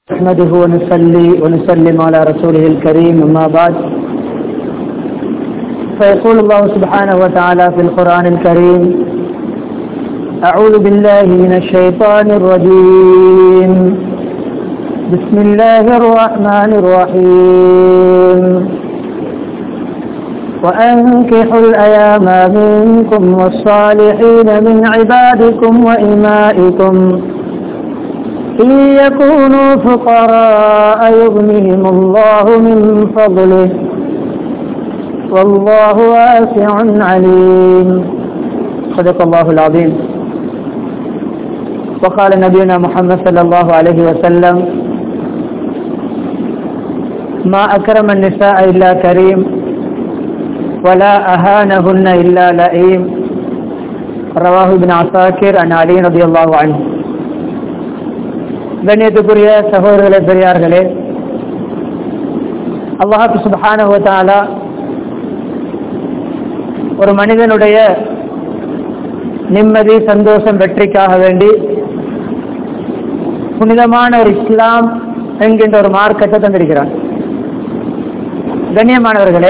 نحمده ونصلي ونسلم على رسوله الكريم أما بعد فيقول الله سبحانه وتعالى في القرآن الكريم أعوذ بالله من الشيطان الرجيم بسم الله الرحمن الرحيم وأنكحوا الأيام منكم والصالحين من عبادكم وإمائكم إن يكونوا فقراء يغنهم الله من فضله والله واسع عليم صدق الله العظيم وقال نبينا محمد صلى الله عليه وسلم ما أكرم النساء إلا كريم ولا أهانهن إلا لئيم رواه ابن عساكر عن علي رضي الله عنه கண்ணியத்துக்குரிய சகோதரர்களே பெரியார்களே அல்லாஹு சுபஹானுவத்தாலா ஒரு மனிதனுடைய நிம்மதி சந்தோஷம் வெற்றிக்காக வேண்டி புனிதமான ஒரு இஸ்லாம் என்கின்ற ஒரு மார்க்கத்தை தந்திருக்கிறான் கண்ணியமானவர்களே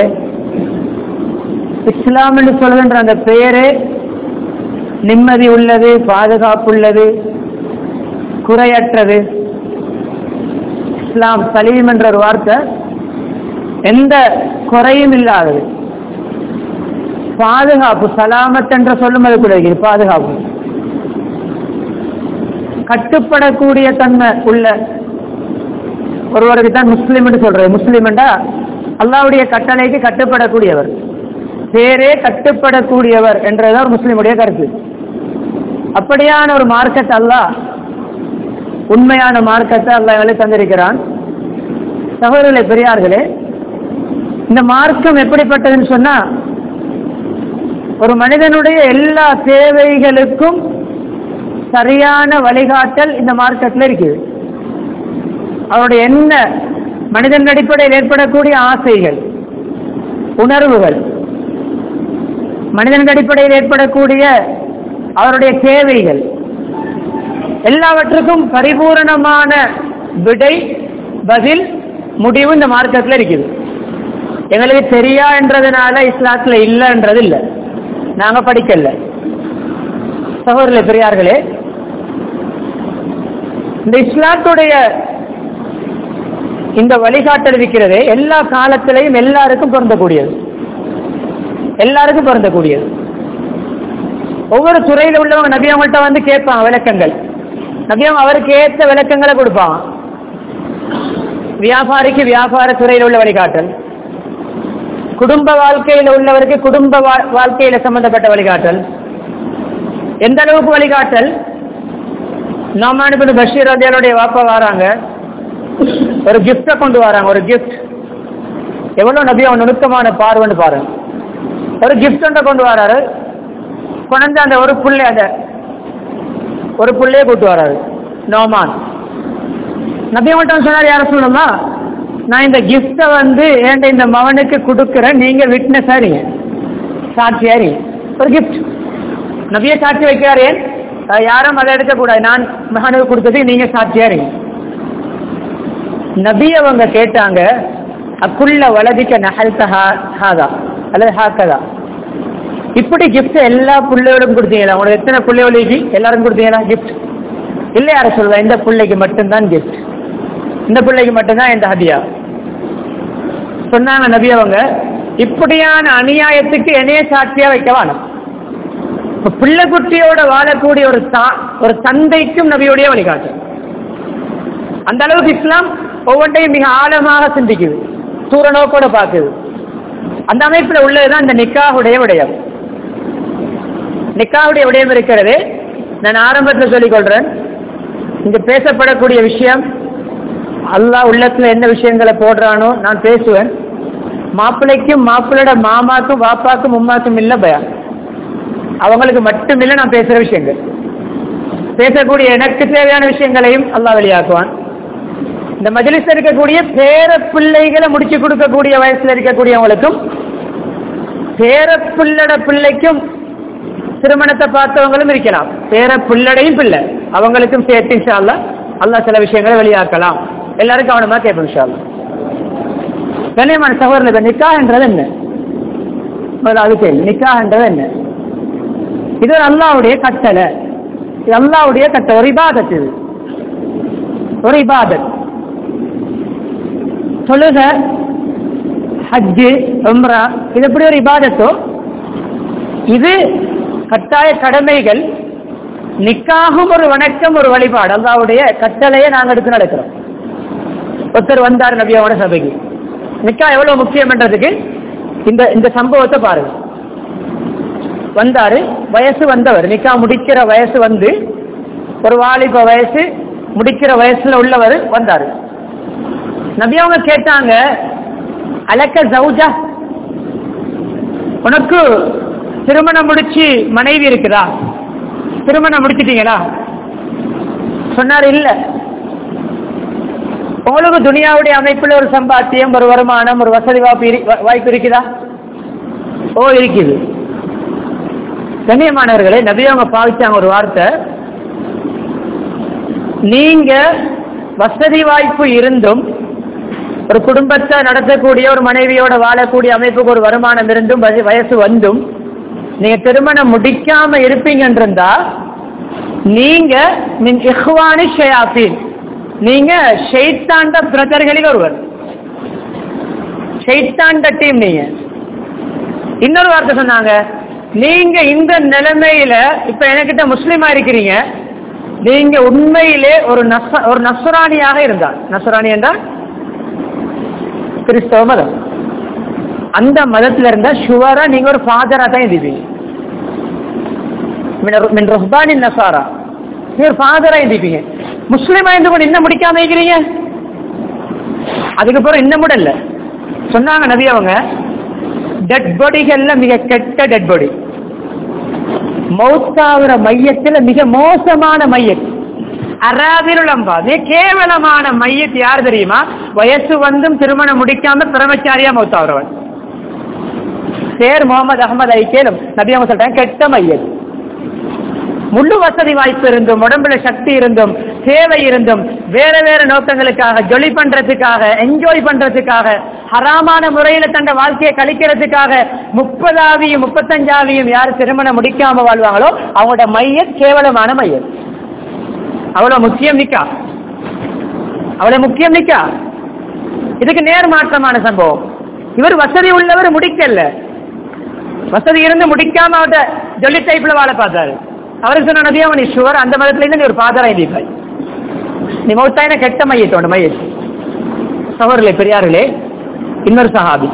இஸ்லாம் என்று சொல்கின்ற அந்த பெயரே நிம்மதி உள்ளது பாதுகாப்பு உள்ளது குறையற்றது இஸ்லாம் சலீம் என்ற ஒரு வார்த்தை எந்த குறையும் இல்லாதது பாதுகாப்பு சலாமத் என்ற சொல்லும் அது கூட பாதுகாப்பு கட்டுப்படக்கூடிய தன்மை உள்ள ஒருவருக்கு தான் முஸ்லீம் என்று சொல்றது முஸ்லீம் என்றா அல்லாவுடைய கட்டளைக்கு கட்டுப்படக்கூடியவர் பேரே கட்டுப்படக்கூடியவர் என்றதுதான் முஸ்லீமுடைய கருத்து அப்படியான ஒரு மார்க்கத்தை அல்லாஹ் உண்மையான மார்க்கத்தை அல்ல எங்களை தந்திருக்கிறான் சகோதரர்களே பெரியார்களே இந்த மார்க்கம் எப்படிப்பட்டதுன்னு சொன்னா ஒரு மனிதனுடைய எல்லா தேவைகளுக்கும் சரியான வழிகாட்டல் இந்த மார்க்கத்தில் இருக்குது அவருடைய என்ன மனிதன் அடிப்படையில் ஏற்படக்கூடிய ஆசைகள் உணர்வுகள் மனிதன் அடிப்படையில் ஏற்படக்கூடிய அவருடைய தேவைகள் எல்லாவற்றுக்கும் பரிபூரணமான விடை பதில் முடிவு இந்த மார்க்கத்தில் இருக்குது எங்களுக்கு தெரியா என்றதுனால இஸ்லாத்துல இல்லைன்றது இல்லை நாங்க படிக்கல சகோதரர்களே பெரியார்களே இந்த இஸ்லாத்துடைய இந்த வழிகாட்டல் இருக்கிறதே எல்லா காலத்திலையும் எல்லாருக்கும் பொருந்தக்கூடியது எல்லாருக்கும் பொருந்தக்கூடியது ஒவ்வொரு துறையில் உள்ளவங்க நபி அவங்கள்ட்ட வந்து கேட்பாங்க விளக்கங்கள் நபியம் அவருக்கு ஏற்ற விளக்கங்களை கொடுப்பான் வியாபாரிக்கு வியாபார துறையில் உள்ள வழிகாட்டல் குடும்ப வாழ்க்கையில் உள்ளவருக்கு குடும்ப வாழ்க்கையில சம்பந்தப்பட்ட வழிகாட்டல் எந்த அளவுக்கு வழிகாட்டல் நோமானிபின் பஷீர் ரதியாலுடைய வாப்பா வராங்க ஒரு கிஃப்டை கொண்டு வராங்க ஒரு கிஃப்ட் எவ்வளவு நபியம் நுணுக்கமான பார்வைன்னு பாருங்க ஒரு கிஃப்ட் ஒன்றை கொண்டு வராரு கொண்டு அந்த ஒரு புள்ளை அந்த ஒரு புள்ளையே கூட்டு வராரு நோமான் நபி மட்டும் சொன்னார் யார சொல்லணுமா நான் இந்த கிஃப்டை வந்து ஏண்ட இந்த மவனுக்கு கொடுக்குறேன் நீங்க விட்னஸ் ஆறீங்க சாட்சியாரி ஒரு கிஃப்ட் நபிய சாட்சி வைக்கிறார் ஏன் யாரும் அதை எடுக்கக்கூடாது நான் மகனுக்கு கொடுத்ததுக்கு நீங்க சாட்சியாரீங்க நபி அவங்க கேட்டாங்க அக்குள்ள வலதிக்க நகல் ஹாதா அல்லது ஹாக்கதா இப்படி கிஃப்ட் எல்லா பிள்ளைகளும் கொடுத்தீங்களா உங்களுக்கு எத்தனை பிள்ளைகளுக்கு எல்லாரும் கொடுத்தீங்களா கிஃப்ட் இல்லை யார சொல்லுவா இந்த பிள்ளைக்கு மட்டும்தான் கிஃப்ட் இந்த பிள்ளைக்கு மட்டும்தான் இந்த ஹதியா சொன்னாங்க நபி அவங்க இப்படியான அநியாயத்துக்கு என்னைய சாட்சியா வைக்க வேணும் பிள்ளை குட்டியோட வாழக்கூடிய ஒரு ஒரு தந்தைக்கும் நபியோடைய வழிகாட்டு அந்த அளவுக்கு இஸ்லாம் ஒவ்வொன்றையும் மிக ஆழமாக சிந்திக்குது தூர நோக்கோட பார்க்குது அந்த அமைப்புல உள்ளதுதான் இந்த நிக்காவுடைய விடயம் நிக்காவுடைய விடயம் இருக்கிறது நான் ஆரம்பத்தில் சொல்லிக் கொள்றேன் இங்க பேசப்படக்கூடிய விஷயம் அல்லாஹ் உள்ளத்துல என்ன விஷயங்களை போடுறானோ நான் பேசுவேன் மாப்பிள்ளைக்கும் மாப்பிள்ளோட மாமாக்கும் வாப்பாக்கும் உம்மாக்கும் இல்ல பயம் அவங்களுக்கு மட்டும் இல்ல நான் பேசுற விஷயங்கள் பேசக்கூடிய எனக்கு தேவையான விஷயங்களையும் அல்லாஹ் வெளியாக்குவான் இந்த மஜிலிஸ் இருக்கக்கூடிய பேர பிள்ளைகளை முடிச்சு கொடுக்கக்கூடிய வயசுல இருக்கக்கூடியவங்களுக்கும் பேர பிள்ளட பிள்ளைக்கும் திருமணத்தை பார்த்தவங்களும் இருக்கலாம் பேர பிள்ளடையும் பிள்ளை அவங்களுக்கும் சேர்த்து இன்ஷா அல்லாஹ் அல்லாஹ் சில விஷயங்களை வெளியாக்கலாம் எல்லாரும் கவனமா கேட்போம் இன்ஷா அல்லாஹ். கண்ணியமான சகோதரர்கள் நிக்கா என்றது என்ன முதலாவது கேள்வி நிக்கா என்றது என்ன இது ஒரு அல்லாவுடைய கட்டளை இது அல்லாவுடைய கட்டளை ஒரு இபாதத் இது ஒரு இபாதத் தொழுக ஹஜ்ஜு உம்ரா இது எப்படி ஒரு இபாதத்தோ இது கட்டாய கடமைகள் நிக்காகும் ஒரு வணக்கம் ஒரு வழிபாடு அல்லாவுடைய கட்டளையை நாங்க எடுத்து நடக்கிறோம் ஒருத்தர் வந்தார் நபியாவோட சபைக்கு நிக்கா எவ்வளவு முக்கியம் என்றதுக்கு இந்த இந்த சம்பவத்தை பாருங்க வந்தாரு வயசு வந்தவர் நிக்கா முடிக்கிற வயசு வந்து ஒரு வாலிப வயசு முடிக்கிற வயசுல உள்ளவர் வந்தாரு நபி அவங்க கேட்டாங்க அலக்க ஜவுஜா உனக்கு திருமணம் முடிச்சு மனைவி இருக்குதா திருமணம் முடிச்சிட்டீங்களா சொன்னார் இல்ல உங்களுக்கு துனியாவுடைய அமைப்புல ஒரு சம்பாத்தியம் ஒரு வருமானம் ஒரு வசதி வாய்ப்பு இரு- வா- வாய்ப்பு இருக்குதா ஓ இருக்குது கண்ணியமானவர்களே நபி அவங்க பாவிச்சாங்க ஒரு வார்த்தை நீங்க வசதி வாய்ப்பு இருந்தும் ஒரு குடும்பத்தை நடத்தக்கூடிய ஒரு மனைவியோட வாழக்கூடிய அமைப்புக்கு ஒரு வருமானம் இருந்தும் வய- வயசு வந்தும் நீங்க திருமணம் முடிக்காம இருப்பீங்கன்றிருந்தா நீங்க மின் இஹ்வானி ஷயாஃபின் நீங்க ஷெய்தாண்ட பிரதர்களில் ஒருவர் ஷெய்தாண்ட டீம் நீங்க இன்னொரு வார்த்தை சொன்னாங்க நீங்க இந்த நிலைமையில இப்ப என்கிட்ட முஸ்லீமா இருக்கிறீங்க நீங்க உண்மையிலே ஒரு நச ஒரு நசுராணியாக இருந்தால் நசுராணி என்றால் கிறிஸ்தவ மதம் அந்த மதத்துல இருந்தா ஷுவரா நீங்க ஒரு ஃபாதரா தான் இருப்பீங்க மின் மின் ருஹ்பானின் நசாரா நீங்க ஒரு ஃபாதரா இருப்பீங்க முஸ்லீமா இருந்து கூட இன்னும் முடிக்காம இருக்கிறீங்க அதுக்கப்புறம் இன்னும் முடியல சொன்னாங்க நபி அவங்க டெட் பாடிகள்ல மிக கெட்ட டெட் பாடி மௌத்தாகிற மையத்துல மிக மோசமான மையம் அராபிருளம்பா மிக கேவலமான மையத் யார் தெரியுமா வயசு வந்தும் திருமணம் முடிக்காம பிரமச்சாரியா மௌத்தாகிறவன் சேர் முகமது அகமது ஐக்கேலும் நபி அவங்க சொல்றாங்க கெட்ட மையத் முழு வசதி வாய்ப்பு இருந்தும் உடம்புல சக்தி இருந்தும் தேவை இருந்தும் வேற வேற நோக்கங்களுக்காக ஜொலி பண்றதுக்காக என்ஜாய் பண்றதுக்காக ஹராமான முறையில தந்த வாழ்க்கையை கழிக்கிறதுக்காக முப்பதாவியும் முப்பத்தஞ்சாவியும் யார் திருமணம் முடிக்காம வாழ்வாங்களோ அவங்களோட மையத் கேவலமான மையம் அவ்வளவு முக்கியம் நிக்கா அவ்வளவு முக்கியம் நிக்கா இதுக்கு நேர் மாற்றமான சம்பவம் இவர் வசதி உள்ளவர் முடிக்கல வசதி இருந்து முடிக்காம அவர்கிட்ட ஜொல்லி டைப்ல வாழ பார்த்தாரு அவருக்கு சொன்ன நதியா நீ ஷுவர் அந்த மதத்துல இருந்து நீ ஒரு பாதரா இருப்பாய் நீ மௌத்தாயின கெட்ட மையத்தோட மையத் சகோதரர்களே பெரியார்களே இன்னொரு சஹாபி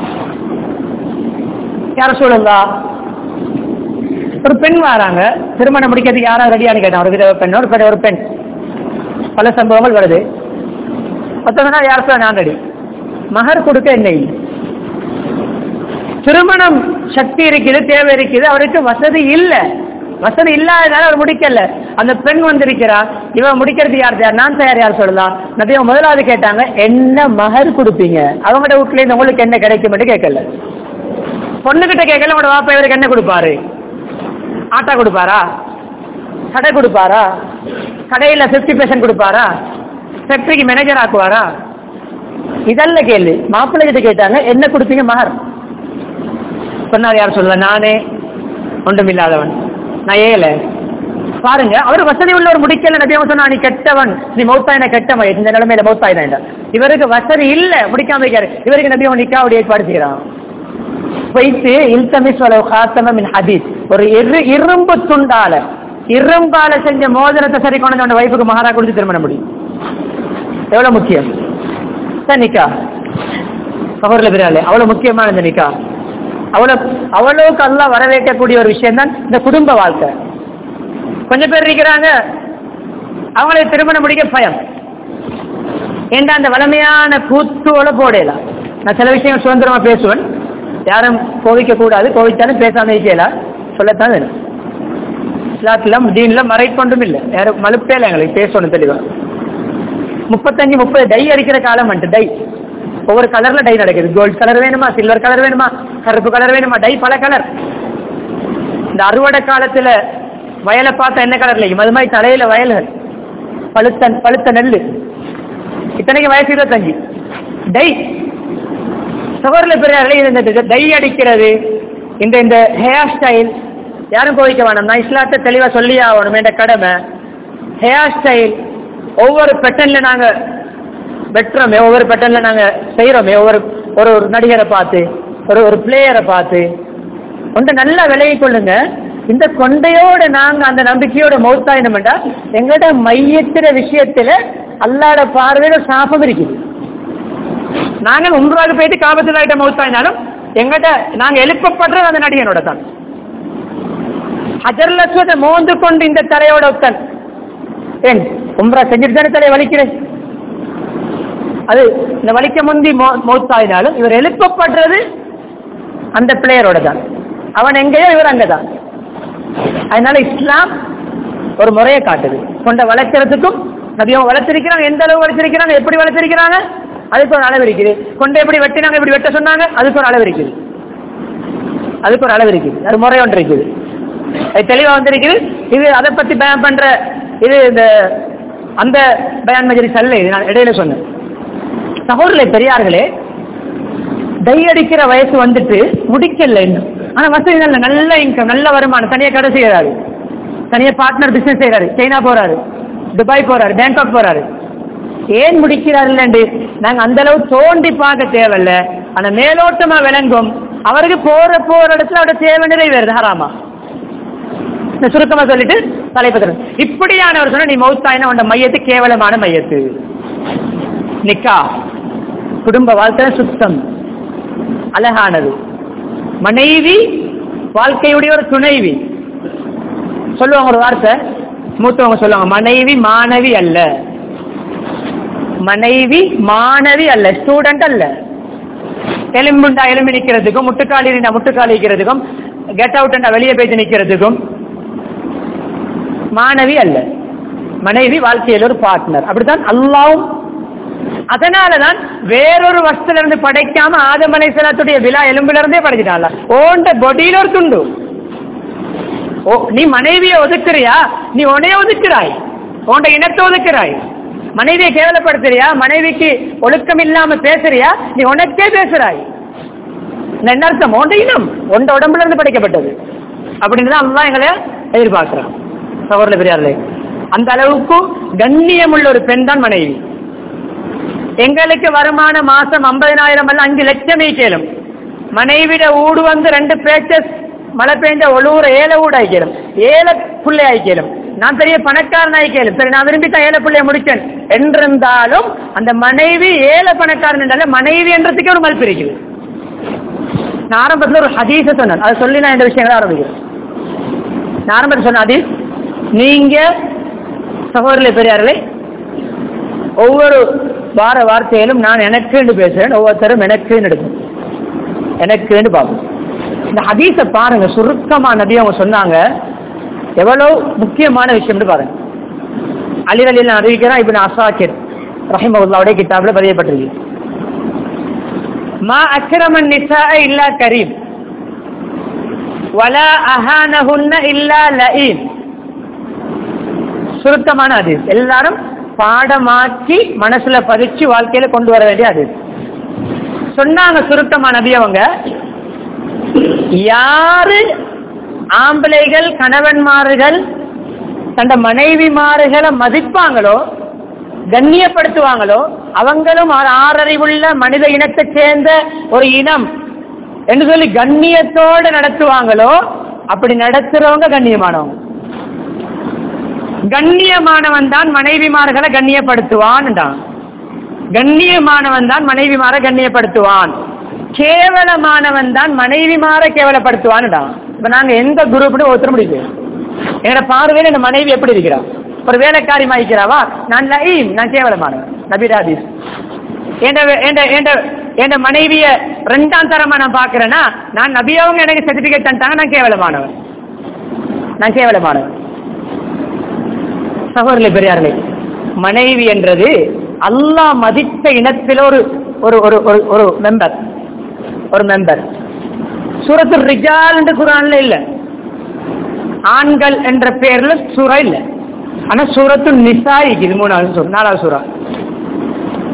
யார சொல்லுங்க ஒரு பெண் வராங்க திருமணம் முடிக்கிறதுக்கு யாரும் ரெடியானு கேட்டான் ஒரு விதவை பெண் ஒரு பெண் ஒரு பெண் பல சம்பவங்கள் வருது மொத்தம்னா யார் சொல்ல நான் ரெடி மகர் கொடுக்க என்ன இல்லை திருமணம் சக்தி இருக்குது தேவை இருக்குது அவருக்கு வசதி இல்ல வசதி இல்லாதனால அவர் முடிக்கல அந்த பெண் வந்திருக்கிறா இவன் முடிக்கிறது யார் யார் நான் தயார் யார் சொல்லலாம் நபியா முதலாவது கேட்டாங்க என்ன மகர் கொடுப்பீங்க அவங்களோட வீட்டுல இருந்து உங்களுக்கு என்ன கிடைக்கும் கேட்கல பொண்ணுகிட்ட கேட்கல உங்களோட வாப்பா இவருக்கு என்ன கொடுப்பாரு ஆட்டா கொடுப்பாரா கடை கொடுப்பாரா கடையில பிப்டி பெர்சன்ட் கொடுப்பாரா ஃபேக்டரிக்கு மேனேஜர் ஆக்குவாரா இதல்ல கேள்வி மாப்பிள்ளை கிட்ட கேட்டாங்க என்ன கொடுப்பீங்க மகர் சொன்னார் யார் சொல்ல நானே ஒன்றுமில்லாதவன் நான் ஏல பாருங்க அவர் வசதி உள்ளவர் முடிக்கல நபி அவங்க சொன்னா நீ கெட்டவன் நீ மௌத்தாயின கெட்டவன் இந்த நிலைமையில மௌத்தாயினா இவருக்கு வசதி இல்ல முடிக்காம இருக்காரு இவருக்கு நபி அவங்க நிக்காவுடைய ஏற்பாடு செய்யறான் வைத்து இல்தமிஸ் வலவு காத்தம மின் ஹதீஸ் ஒரு இரு இரும்பு துண்டால இரும்பால செஞ்ச மோதிரத்தை சரி கொண்டு வந்து வைஃபுக்கு மகாரா கொடுத்து திருமணம் முடியும் எவ்வளவு முக்கியம் சார் நிக்கா சகோதரில் பிறாலே அவ்வளவு முக்கியமான இந்த நிக்கா அவ்வளவு அவ்வளவுக்கு எல்லாம் வரவேற்கக்கூடிய ஒரு விஷயம் தான் இந்த குடும்ப வாழ்க்கை கொஞ்சம் பேர் இருக்கிறாங்க அவங்களை திருமணம் முடிக்க பயம் ஏண்டா அந்த வளமையான கூத்துவோல போடலாம் நான் சில விஷயங்கள் சுதந்திரமா பேசுவேன் யாரும் கோவிக்க கூடாது கோவிச்சாலும் பேசாம இருக்கலாம் சொல்லத்தான் வேணும் இஸ்லாத்திலும் தீன்ல மறைக்கொண்டும் இல்லை யாரும் மலுப்பே இல்லை எங்களுக்கு பேசணும் தெளிவா முப்பத்தஞ்சு முப்பது டை அடிக்கிற காலம் வந்துட்டு டை ஒவ்வொரு கலர்ல டை நடக்குது கோல்ட் கலர் வேணுமா சில்வர் கலர் வேணுமா கருப்பு கலர் வேணுமா டை பல கலர் இந்த அறுவடை காலத்துல வயலை பார்த்தா என்ன கலர்ல இருக்கும் அது மாதிரி தலையில வயல்கள் பழுத்த பழுத்த நெல் இத்தனைக்கு வயசு இருபத்தஞ்சு டை சகோதர பெரியார்களே இது இந்த டை அடிக்கிறது இந்த இந்த ஹேர் ஸ்டைல் யாரும் கோவிக்க வேணாம் நான் இஸ்லாத்தை தெளிவா சொல்லி ஆகணும் என்ற கடமை ஹேர் ஸ்டைல் ஒவ்வொரு பெட்டன்ல நாங்க வெட்டுறோமே ஒவ்வொரு பெட்டன்ல நாங்க செய்யறோமே ஒவ்வொரு ஒரு ஒரு நடிகரை பார்த்து ஒரு ஒரு பிளேயரை பார்த்து ஒன்று நல்லா விலகி கொள்ளுங்க இந்த கொண்டையோட நாங்க அந்த நம்பிக்கையோட மௌத்தாயினோம்டா எங்கட மையத்திற விஷயத்துல அல்லாட பார்வையில சாபம் இருக்குது நாங்க உம்ராவுக்கு போயிட்டு காபத்தில் ஆயிட்ட மௌத்தாயினாலும் எங்கிட்ட நாங்க எழுப்பப்படுறது அந்த நடிகனோட தான் ஹஜர் லட்சத்தை மோந்து கொண்டு இந்த தலையோட ஒத்தன் ஏன் உம்ரா செஞ்சுட்டு தானே தலையை வலிக்கிறேன் அது இந்த வலிக்க முந்தி மௌத்தாயினாலும் இவர் எழுப்பப்படுறது அந்த பிளேயரோட தான் அவன் எங்கேயோ இவர் அங்கதான் அதனால இஸ்லாம் ஒரு முறையை காட்டுது கொண்ட வளர்க்கறதுக்கும் நபியும் வளர்த்திருக்கிறாங்க எந்த அளவு வளர்த்திருக்கிறாங்க எப்படி வளர்த்திருக்கிறாங்க அதுக்கு ஒரு அளவு இருக்குது கொண்டை எப்படி வெட்டினாங்க எப்படி வெட்ட சொன்னாங்க அதுக்கு ஒரு அளவு இருக்குது அதுக்கு ஒரு அளவு இருக்குது அது முறை ஒன்று இருக்குது அது தெளிவா வந்திருக்குது இது அதை பத்தி பயன் பண்ற இது இந்த அந்த பயான் மஜரிஸ் அல்ல இது நான் இடையில சொன்னேன் சகோதரர்களே பெரியார்களே டை அடிக்கிற வயசு வந்துட்டு முடிக்கல இன்னும் ஆனா வசதி நல்ல நல்ல இன்கம் நல்ல வருமானம் தனியா கடை செய்யறாரு தனியா பார்ட்னர் பிசினஸ் செய்யறாரு சைனா போறாரு துபாய் போறாரு பேங்காக் போறாரு ஏன் முடிக்கிறார்கள் நாங்க அந்த அளவு தோண்டி பார்க்க தேவையில்ல ஆனா மேலோட்டமா விளங்கும் அவருக்கு போற போற இடத்துல அவட தேவை நிறைவேறுது ஹராமா நான் சுருக்கமா சொல்லிட்டு தலைப்பத்திரம் இப்படியானவர் சொன்ன நீ மௌத்தாயின உண்ட மையத்து கேவலமான மையத்து நிக்கா குடும்ப வாழ்க்கை சுத்தம் அழகானது மனைவி வாழ்க்கையுடைய ஒரு துணைவி சொல்லுவாங்க ஒரு வார்த்தை மூத்தவங்க சொல்லுவாங்க மனைவி மாணவி அல்ல மனைவி மாணவி அல்ல ஸ்டூடெண்ட் அல்ல எலும்புண்டா எலும்பி நிக்கிறதுக்கும் முட்டுக்காலி முட்டுக்காலி நிக்கிறதுக்கும் கெட் அவுட் வெளியே போயிட்டு நிக்கிறதுக்கும் மாணவி அல்ல மனைவி வாழ்க்கையில் ஒரு பார்ட்னர் அப்படித்தான் அல்லாவும் அதனாலதான் வேறொரு வஸ்துல இருந்து படைக்காம ஆதமலை செலத்துடைய விழா எலும்புல இருந்தே படைச்சிட்டான்ல ஓண்ட பொடியில ஒரு துண்டு ஓ நீ மனைவியை ஒதுக்குறியா நீ உன்னைய ஒதுக்குறாய் உன்ட இனத்தை ஒதுக்குறாய் மனைவியை கேவலப்படுத்துறியா மனைவிக்கு ஒழுக்கம் இல்லாம பேசுறியா நீ உனக்கே பேசுறாய் என்ன அர்த்தம் உண்ட இனம் உண்ட உடம்புல இருந்து படைக்கப்பட்டது அப்படின்னு தான் அல்லா எங்களை எதிர்பார்க்கிறான் சகோதர பெரியார்களே அந்த அளவுக்கு கண்ணியம் உள்ள ஒரு பெண் தான் மனைவி எங்களுக்கு வருமான மாசம் ஐம்பதினாயிரம் அல்ல அஞ்சு லட்சமே கேளும் மனைவிட ஊடு வந்து ரெண்டு பேச்சஸ் மழை பெய்ஞ்ச ஒழுவுற ஏழை ஊடு ஆயிக்கலும் ஏழை புள்ளை ஆயிக்கலும் நான் பெரிய பணக்காரன் ஆயிக்கலும் சரி நான் விரும்பி தான் ஏழை பிள்ளைய முடிச்சேன் என்றிருந்தாலும் அந்த மனைவி ஏழை பணக்காரன் என்றால மனைவி என்றதுக்கே ஒரு மதிப்பு இருக்குது நான் ஆரம்பத்தில் ஒரு ஹதீஸ சொன்னேன் அதை சொல்லி நான் இந்த விஷயங்களை ஆரம்பிக்கிறேன் நான் ஆரம்பத்தில் சொன்ன ஹதீஸ் நீங்க சகோதரர்களே பெரியார்களே ஒவ்வொரு வார வார்த்தையிலும் நான் எனக்குன்னு பேசுறேன் ஒவ்வொருத்தரும் எனக்குன்னு எடுக்கும் எனக்குன்னு பார்ப்போம் இந்த ஹதீஸை பாருங்க சுருக்கமா நபி அவங்க சொன்னாங்க எவ்வளவு முக்கியமான விஷயம்னு பாருங்க அலிரலில் அறிவிக்கிறான் இப்ப அசாக்கிர் ரஹிமவுல்லாவுடைய கிட்டாப்ல பதியப்பட்டிருக்கு மா அக்ரமன் நிசா இல்லா கரீம் வலா அஹானஹுன்ன இல்லா லஈம் சுருக்கமான ஹதீஸ் எல்லாரும் பாடமாக்கி மனசுல பதிச்சு வாழ்க்கையில கொண்டு வர வேண்டிய அது சொன்னாங்க சுருக்கமா நபி அவங்க யாரு ஆம்பளைகள் கணவன்மார்கள் தந்த மனைவிமார்களை மதிப்பாங்களோ கண்ணியப்படுத்துவாங்களோ அவங்களும் ஆறறிவுள்ள மனித இனத்தை சேர்ந்த ஒரு இனம் என்று சொல்லி கண்ணியத்தோடு நடத்துவாங்களோ அப்படி நடத்துறவங்க கண்ணியமானவங்க கண்ணியமானவன் தான் மனைவிமார்களை கண்ணியப்படுத்துவான் கண்ணியமானவன் தான் மனைவிமார கண்ணியப்படுத்துவான் கேவலமானவன் தான் மனைவிமார கேவலப்படுத்துவான் இப்ப நாங்க எந்த குரூப்னு ஒருத்தர் முடியுது என்னோட பார்வையில இந்த மனைவி எப்படி இருக்கிறா ஒரு வேலைக்காரி மாய்க்கிறாவா நான் லஈம் நான் கேவலமானவன் நபிராதீஸ் என் மனைவிய ரெண்டாம் தரமா நான் பாக்குறேன்னா நான் நபியவங்க எனக்கு சர்டிபிகேட் தந்தாங்க நான் கேவலமானவன் நான் கேவலமானவன் சகோதரர்களே பெரியார்களே மனைவி என்றது அல்லாஹ் மதித்த இனத்தில் ஒரு ஒரு ஒரு ஒரு- ஒரு மெம்பர் ஒரு மெம்பர் சூரத்து ரிஜால் என்று குரான்ல இல்ல ஆண்கள் என்ற பேர்ல சூறா இல்ல ஆனா சூரத்து நிசா இருக்குது மூணாவது சூறா நாலாவது சூறா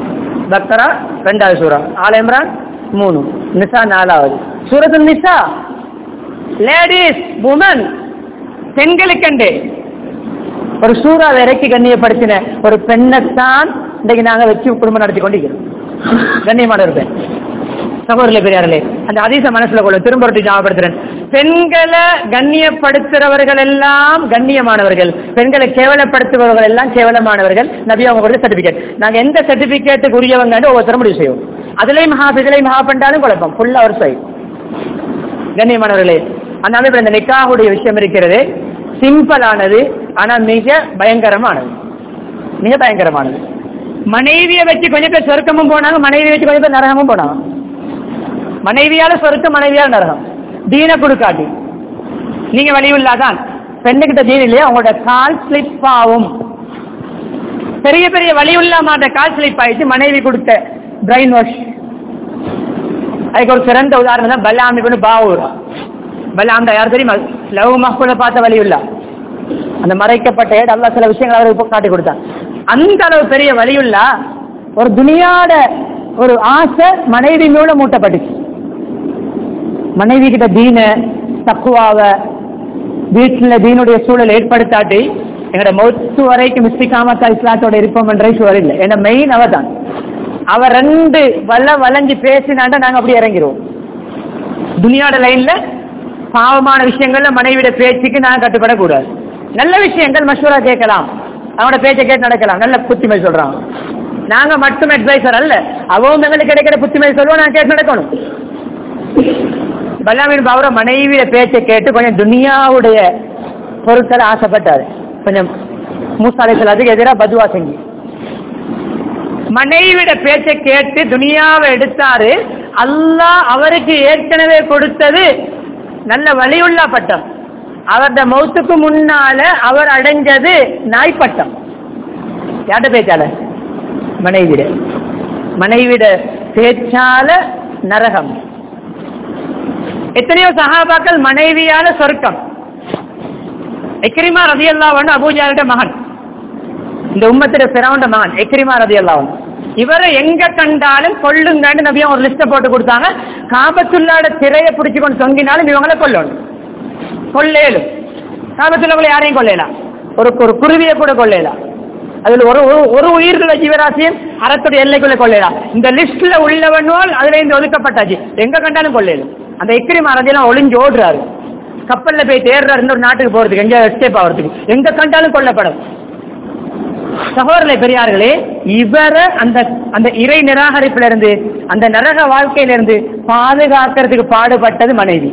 பக்ரா ரெண்டாவது சூரா ஆல் இம்ரான் மூணு நிசா நாலாவது சூரத்து நிசா லேடிஸ் உமன் பெண்களுக்கண்டு ஒரு சூறாவை இறக்கி கண்ணியப்படுத்தின ஒரு பெண்ணைத்தான் இன்றைக்கு நாங்க வச்சு குடும்பம் நடத்தி கொண்டிருக்கிறோம் கண்ணியமான ஒரு பெண் சகோதரர்களே பெரியார்களே அந்த அதிச மனசுல கொள்ள திரும்ப ஒரு ஞாபகப்படுத்துறேன் பெண்களை கண்ணியப்படுத்துறவர்கள் எல்லாம் கண்ணியமானவர்கள் பெண்களை கேவலப்படுத்துபவர்கள் எல்லாம் கேவலமானவர்கள் நபி அவங்க கொடுத்த சர்டிபிகேட் நாங்க எந்த சர்டிபிகேட்டுக்கு உரியவங்க ஒவ்வொருத்தரும் முடிவு செய்வோம் அதுலயும் மகா இதுலயும் மகா பண்ணாலும் குழப்பம் ஃபுல்லா ஒரு சை கண்ணியமானவர்களே அந்த அமைப்பில் இந்த நிக்காவுடைய விஷயம் இருக்கிறது சிம்பிளானது ஆனா மிக பயங்கரமானது மிக பயங்கரமானது மனைவியை வச்சு கொஞ்சம் பேர் சொர்க்கமும் போனாங்க மனைவியை வச்சு கொஞ்சம் பேர் நரகமும் போனாங்க மனைவியால சொர்க்கம் மனைவியால நரகம் தீன கொடுக்காட்டி நீங்க வழியில்லாதான் பெண்ணுகிட்ட தீன் இல்லையா உங்களோட கால் ஸ்லிப் ஆகும் பெரிய பெரிய வழியுள்ள மாட்ட கால் ஸ்லிப் ஆயிடுச்சு மனைவி கொடுத்த பிரைன் வாஷ் அதுக்கு ஒரு சிறந்த உதாரணம் தான் பல்லாமி கொண்டு பாவூர் பல்லாம்டா யார் தெரியுமா லவ் மஹ்புல பார்த்த வழியுள்ளா அந்த மறைக்கப்பட்ட ஏடு அல்லா சில விஷயங்கள் அவருக்கு காட்டி கொடுத்தான் அந்த அளவு பெரிய வழியுள்ளா ஒரு துனியாட ஒரு ஆசை மனைவி மூலம் மூட்டப்பட்டுச்சு மனைவி கிட்ட தீன தக்குவாவ வீட்டுல தீனுடைய சூழல் ஏற்படுத்தாட்டி எங்களோட மொத்து வரைக்கும் மிஸ்டிகாமத்தா இஸ்லாத்தோட இருப்போம் என்ற சூழல் இல்லை ஏன்னா மெயின் அவ தான் அவ ரெண்டு வல்ல வளைஞ்சு பேசினாண்டா நாங்க அப்படி இறங்கிடுவோம் துனியாட லைன்ல பாவமான விஷயங்கள்ல மனைவிட பேச்சுக்கு நாங்க கட்டுப்படக்கூடாது நல்ல விஷயங்கள் மஷூரா கேட்கலாம் அவனோட பேச்சை கேட்டு நடக்கலாம் நல்ல புத்திமை சொல்றான் நாங்க மட்டும் அட்வைசர் அல்ல அவன் எங்களுக்கு கிடைக்கிற புத்திமை சொல்லுவோம் நான் கேட்டு நடக்கணும் பல்லாமின் பாவர மனைவிய பேச்சை கேட்டு கொஞ்சம் துனியாவுடைய பொருட்களை ஆசைப்பட்டாரு கொஞ்சம் மூசாலைகள் அதுக்கு எதிராக பதுவா செஞ்சு மனைவிட பேச்சை கேட்டு துனியாவை எடுத்தாரு அல்லாஹ் அவருக்கு ஏற்கனவே கொடுத்தது நல்ல வழியுள்ள பட்டம் அவரது மௌத்துக்கு முன்னால அவர் அடைஞ்சது நாய்ப்பட்டம் யார்கிட்ட பேச்சால மனைவிட மனைவிட பேச்சால நரகம் எத்தனையோ சகாபாக்கள் மனைவியால சொர்க்கம் எக்ரிமா ரதி அல்லாவன் அபூஜாரிட மகன் இந்த உம்மத்திட பிறவுண்ட மகன் எக்ரிமா ரதி அல்லாவன் இவரை எங்க கண்டாலும் கொள்ளுங்கன்னு நபியா ஒரு லிஸ்ட போட்டு கொடுத்தாங்க காபத்துள்ளாட திரையை பிடிச்சு கொண்டு தொங்கினாலும் இவங்களை கொல்லணும் கொள்ளேலும் காபத்துள்ள யாரையும் கொள்ளலாம் ஒரு ஒரு குருவியை கூட கொள்ளலாம் அதுல ஒரு ஒரு- ஒரு உயிர்களை ஜீவராசியும் அறத்துடைய எல்லைக்குள்ள கொள்ளலாம் இந்த லிஸ்ட்ல உள்ளவனுவால் அதுல இருந்து ஒதுக்கப்பட்டாச்சு எங்க கண்டாலும் கொள்ளலும் அந்த எக்கிரி மரஞ்செல்லாம் ஒளிஞ்சு ஓடுறாரு கப்பல்ல போய் தேடுறாரு இன்னொரு நாட்டுக்கு போறதுக்கு எங்க எஸ்கேப் ஆகிறதுக்கு எங்க கண்டாலும் கொல்லப்படும் சகோதரர்களே பெரியார்களே இவரை அந்த அந்த இறை நிராகரிப்பில இருந்து அந்த நரக வாழ்க்கையில இருந்து பாதுகாக்கிறதுக்கு பாடுபட்டது மனைவி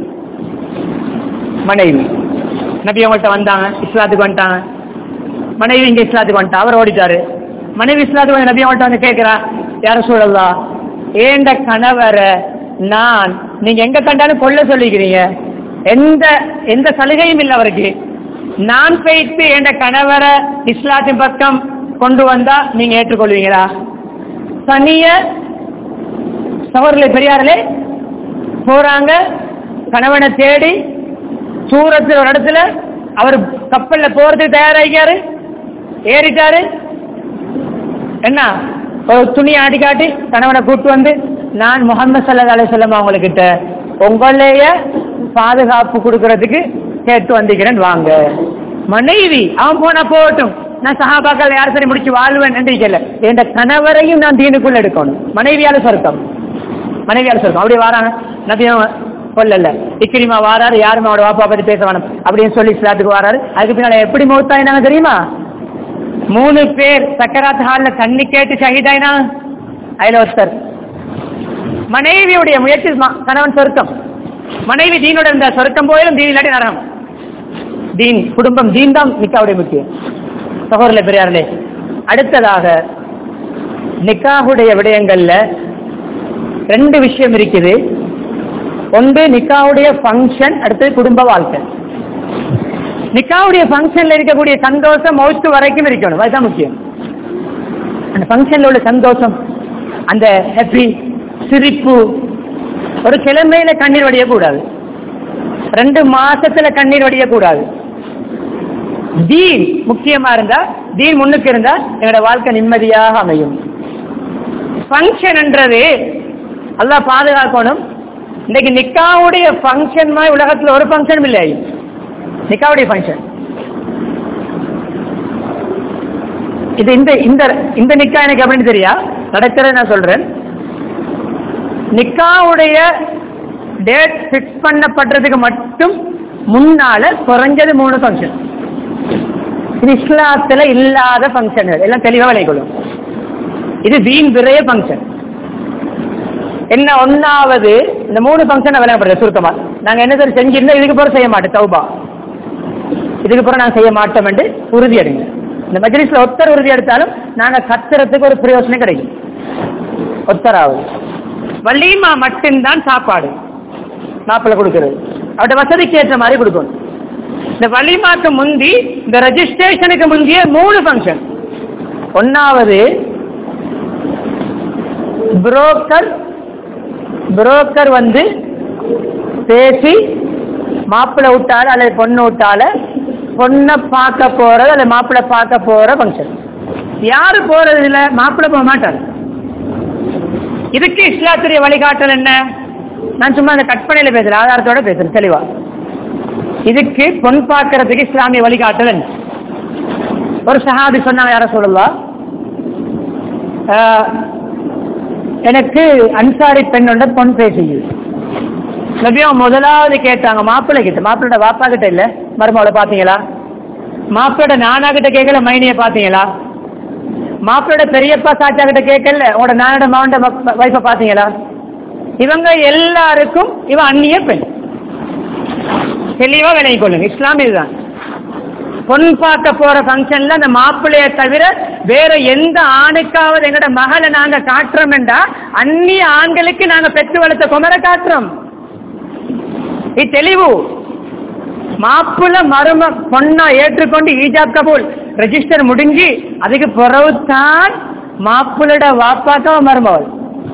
மனைவி நபி அவங்கள்ட்ட வந்தாங்க இஸ்லாத்துக்கு வந்துட்டாங்க மனைவி இங்க இஸ்லாத்துக்கு வந்துட்டா அவர் ஓடிட்டாரு மனைவி இஸ்லாத்துக்கு வந்து நபி அவங்கள்ட்ட வந்து கேட்கிறா யார சூழல்லா ஏண்ட கணவரை நான் நீங்க எங்க கண்டாலும் கொல்ல சொல்லிக்கிறீங்க எந்த எந்த சலுகையும் இல்லை அவருக்கு நான் போயிட்டு என் கணவரை இஸ்லாத்தின் பக்கம் கொண்டு வந்தா நீங்க ஏற்றுக்கொள்வீங்களா தனிய சகோதரர்களே பெரியார்களே போறாங்க கணவனை தேடி சூரத்தில் ஒரு இடத்துல அவர் கப்பல்ல போறதுக்கு தயாராகிக்காரு ஏறிட்டாரு என்ன ஒரு துணியை ஆடி காட்டி கணவனை கூட்டு வந்து நான் முகமது சல்லா அலிசல்லம் அவங்கக்கிட்ட உங்களைய பாதுகாப்பு கொடுக்கறதுக்கு கேட்டு வந்திருக்கிறேன் வாங்க மனைவி அவன் போனா போகட்டும் நான் சஹாபாக்கள் யார் சரி முடிச்சு வாழ்வேன் என்று கேட்கல என் கணவரையும் நான் தீனுக்குள்ள எடுக்கணும் மனைவியால சொர்க்கம் மனைவியால சொர்க்கம் அப்படி வாராங்க நபியும் கொல்லல இக்கிரிமா வாராரு யாருமே அவட வாப்பா பத்தி பேச வேணும் அப்படின்னு சொல்லி இஸ்லாத்துக்கு வாராரு அதுக்கு பின்னால எப்படி மௌத்தாயினாங்க தெரியுமா மூணு பேர் சக்கராத் ஹால்ல தண்ணி கேட்டு ஷஹீதாயினா அதுல ஒருத்தர் மனைவியுடைய முயற்சி ம- கணவன் சொர்க்கம் மனைவி தீனோட இருந்த சொர்க்கம் போயிலும் தீன் இல்லாட்டி நரகம் தீன் குடும்பம் தீன் தான் நிக்காவுடைய முக்கியம் சகோதரர்களே பெரியார்களே அடுத்ததாக நிக்காவுடைய விடயங்கள்ல ரெண்டு விஷயம் இருக்குது ஒன்று நிக்காவுடைய ஃபங்க்ஷன் அடுத்தது குடும்ப வாழ்க்கை நிக்காவுடைய ஃபங்க்ஷன்ல இருக்கக்கூடிய சந்தோஷம் மௌத்து வரைக்கும் இருக்கணும் அதுதான் முக்கியம் அந்த ஃபங்க்ஷன்ல உள்ள சந்தோஷம் அந்த ஹாப்பி சிரிப்பு ஒரு கிழமையில கண்ணீர் வடியக்கூடாது ரெண்டு மாசத்துல கண்ணீர் வடியக்கூடாது தீன் முக்கியமா இருந்தா தீன் முன்னுக்கு இருந்தா எங்களோட வாழ்க்கை நிம்மதியாக அமையும் ஃபங்க்ஷன்ன்றது அல்லாஹ் பாதுகாக்கணும் இன்னைக்கு நிக்காவுடைய ஃபங்க்ஷன் மாதிரி உலகத்துல ஒரு ஃபங்க்ஷனும் இல்லை நிக்காவுடைய ஃபங்க்ஷன் இது இந்த இந்த இந்த நிக்கா எனக்கு அப்படின்னு தெரியா நடக்கிறத நான் சொல்றேன் நிக்காவுடைய டேட் ஃபிக்ஸ் பண்ணப்படுறதுக்கு மட்டும் முன்னால குறைஞ்சது மூணு ஃபங்க்ஷன் இது இஸ்லாத்துல இல்லாத ஃபங்க்ஷன்கள் எல்லாம் தெளிவா விளைக்கொள்ளும் இது வீண் விரைய ஃபங்க்ஷன் என்ன ஒன்னாவது இந்த மூணு ஃபங்க்ஷன் விளையாடுறது சுருக்கமா நாங்க என்ன சரி செஞ்சிருந்தோம் இதுக்கு பிறகு செய்ய மாட்டோம் தௌபா இதுக்கு பிறகு நாங்க செய்ய மாட்டோம் என்று உறுதி எடுங்க இந்த மஜ்லிஸ்ல ஒத்தர் உறுதி எடுத்தாலும் நாங்க கத்துறதுக்கு ஒரு பிரயோஜனம் கிடைக்கும் ஒத்தராவது வலிமா மட்டும்தான் சாப்பாடு மாப்பிள்ளை கொடுக்கிறது அவட வசதிக்கு ஏற்ற மாதிரி கொடுக்கணும் இந்த வலிமாக்கு முந்தி இந்த ரெஜிஸ்ட்ரேஷனுக்கு முந்திய மூணு ஃபங்க்ஷன் ஒன்னாவது புரோக்கர் புரோக்கர் வந்து பேசி மாப்பிள்ளை விட்டால அல்லது பொண்ணு விட்டால பொண்ணை பார்க்க போறது அல்லது மாப்பிள்ளை பார்க்க போற ஃபங்க்ஷன் யாரு போறது இல்ல மாப்பிள்ளை போக மாட்டார் இதுக்கு இஸ்லாத்துடைய வழிகாட்டல் என்ன நான் சும்மா அந்த கற்பனையில பேசுறேன் ஆதாரத்தோட பேசுறேன் தெளிவா இதுக்கு பொன் பார்க்கறதுக்கு இஸ்லாமிய வழிகாட்டல் என்ன ஒரு சஹாபி சொன்னாங்க யார சொல்லலாம் எனக்கு அன்சாரி பெண்ணோட பொன் பேசியது நபியும் முதலாவது கேட்டாங்க மாப்பிள்ளை கிட்ட மாப்பிள்ளோட வாப்பா கிட்ட இல்ல மருமகளை பாத்தீங்களா மாப்பிள்ளோட நானா கிட்ட கேட்கல மைனிய பாத்தீங்களா மாப்பிள்ளோட பெரியப்பா சாச்சா கிட்ட கேட்கல உங்களோட நானோட மாவண்ட வைஃப பாத்தீங்களா இவங்க எல்லாருக்கும் இவ அந்நிய பெண் தெளிவா விலகி கொள்ளுங்க இஸ்லாம் இதுதான் பொன் பார்க்க போற ஃபங்க்ஷன்ல அந்த மாப்பிள்ளைய தவிர வேற எந்த ஆணுக்காவது எங்கட மகளை நாங்க காட்டுறோம் என்றா அந்நிய ஆண்களுக்கு நாங்க பெற்று வளர்த்த குமர காட்டுறோம் இது தெளிவு மாப்பிள்ள மரும பொண்ணா ஏற்றுக்கொண்டு ஈஜாப் கபூல் ரெஜிஸ்டர் முடிஞ்சு அதுக்கு பிறகுதான் மாப்பிள்ளோட வாப்பாக்க மருமவள்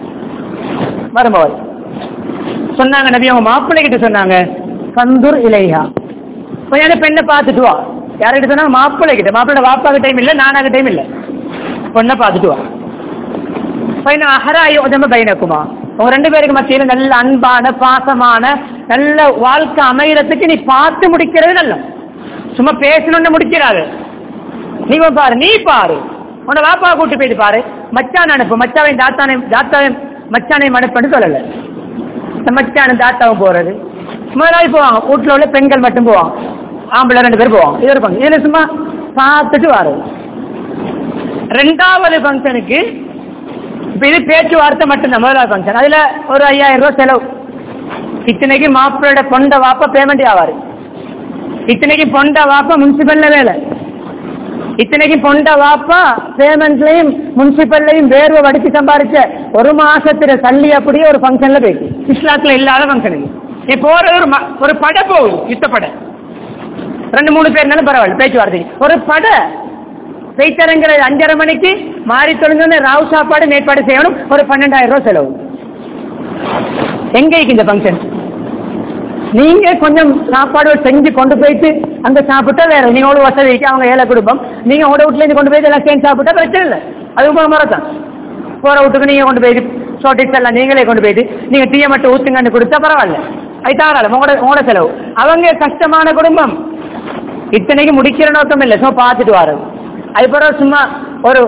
மருமவள் சொன்னாங்க நபி அவங்க மாப்பிள்ளை கிட்ட சொன்னாங்க சந்தூர் இலையா கொஞ்ச பெண்ணை பார்த்துட்டு வா யார்கிட்ட சொன்னாங்க மாப்பிள்ளை கிட்ட மாப்பிள்ளோட வாப்பாக்கு டைம் இல்லை நானாக டைம் இல்லை பொண்ணை பார்த்துட்டு வா பையன அஹராயோ உதம பையனக்குமா உங்க ரெண்டு பேருக்கு மத்தியில நல்ல அன்பான பாசமான நல்ல வாழ்க்கை அமையறதுக்கு நீ பார்த்து முடிக்கிறது நல்ல சும்மா பேசணும்னு முடிக்கிறாரு நீ பாரு நீ பாரு உன்னை வாப்பா கூட்டு போயிட்டு பாரு மச்சான் அனுப்பு மச்சாவை தாத்தானை தாத்தாவை மச்சானை அனுப்புன்னு சொல்லல இந்த மச்சானும் தாத்தாவும் போறது முதலாளி போவாங்க வீட்டுல உள்ள பெண்கள் மட்டும் போவாங்க ஆம்பளை ரெண்டு பேர் போவாங்க இது இருப்பாங்க இதுல சும்மா பார்த்துட்டு வர்றது ரெண்டாவது ஃபங்க்ஷனுக்கு இப்ப இது பேச்சுவார்த்தை மட்டும்தான் முதலாவது ஃபங்க்ஷன் அதுல ஒரு ஐயாயிரம் ரூபாய் செலவு இத்தனைக்கு மாப்பிள்ளோட பொண்ட வாப்பா பேமெண்ட் ஆவாரு இத்தனைக்கு பொண்ட வாப்பா முனிசிபல்ல வேலை இத்தனைக்கு பொண்ட வாப்பா பேமெண்ட்லயும் முனிசிபல்லையும் வேர்வை வடிச்சு சம்பாரிச்ச ஒரு மாசத்துல சல்லி அப்படியே ஒரு ஃபங்க்ஷன்ல போயிட்டு இஸ்லாத்துல இல்லாத ஃபங்க்ஷனுக்கு நீ போறது ஒரு ம- ஒரு படை போகுது யுத்த படை ரெண்டு மூணு பேர்னாலும் பரவாயில்ல பேச்சுவார்த்தைக்கு ஒரு படை செய்தரங்கிற அஞ்சரை மணிக்கு மாறி தொழுந்தோன்னு ராவ் சாப்பாடு மேற்பாடு செய்யணும் ஒரு பன்னெண்டாயிரம் ரூபாய் செலவு எங்க இருக்கு இந்த ஃபங்க்ஷன் நீங்க கொஞ்சம் சாப்பாடு செஞ்சு கொண்டு போயிட்டு அங்க சாப்பிட்டா வேற நீங்க ஒரு வசதிக்கு அவங்க ஏழை குடும்பம் நீங்க உங்களோட வீட்டுல இருந்து கொண்டு போயிட்டு எல்லாம் சேர்ந்து சாப்பிட்டா பிரச்சனை இல்லை அது உங்க முறை தான் போற வீட்டுக்கு நீங்க கொண்டு போயிட்டு ஷார்டேஜ் எல்லாம் நீங்களே கொண்டு போயிட்டு நீங்க டீயை மட்டும் ஊத்துங்கன்னு கொடுத்தா பரவாயில்ல அது தாராளம் உங்களோட உங்களோட செலவு அவங்க கஷ்டமான குடும்பம் இத்தனைக்கு முடிக்கிற நோக்கம் இல்லை சும்மா பார்த்துட்டு வர்றது அது பிறகு சும்மா ஒரு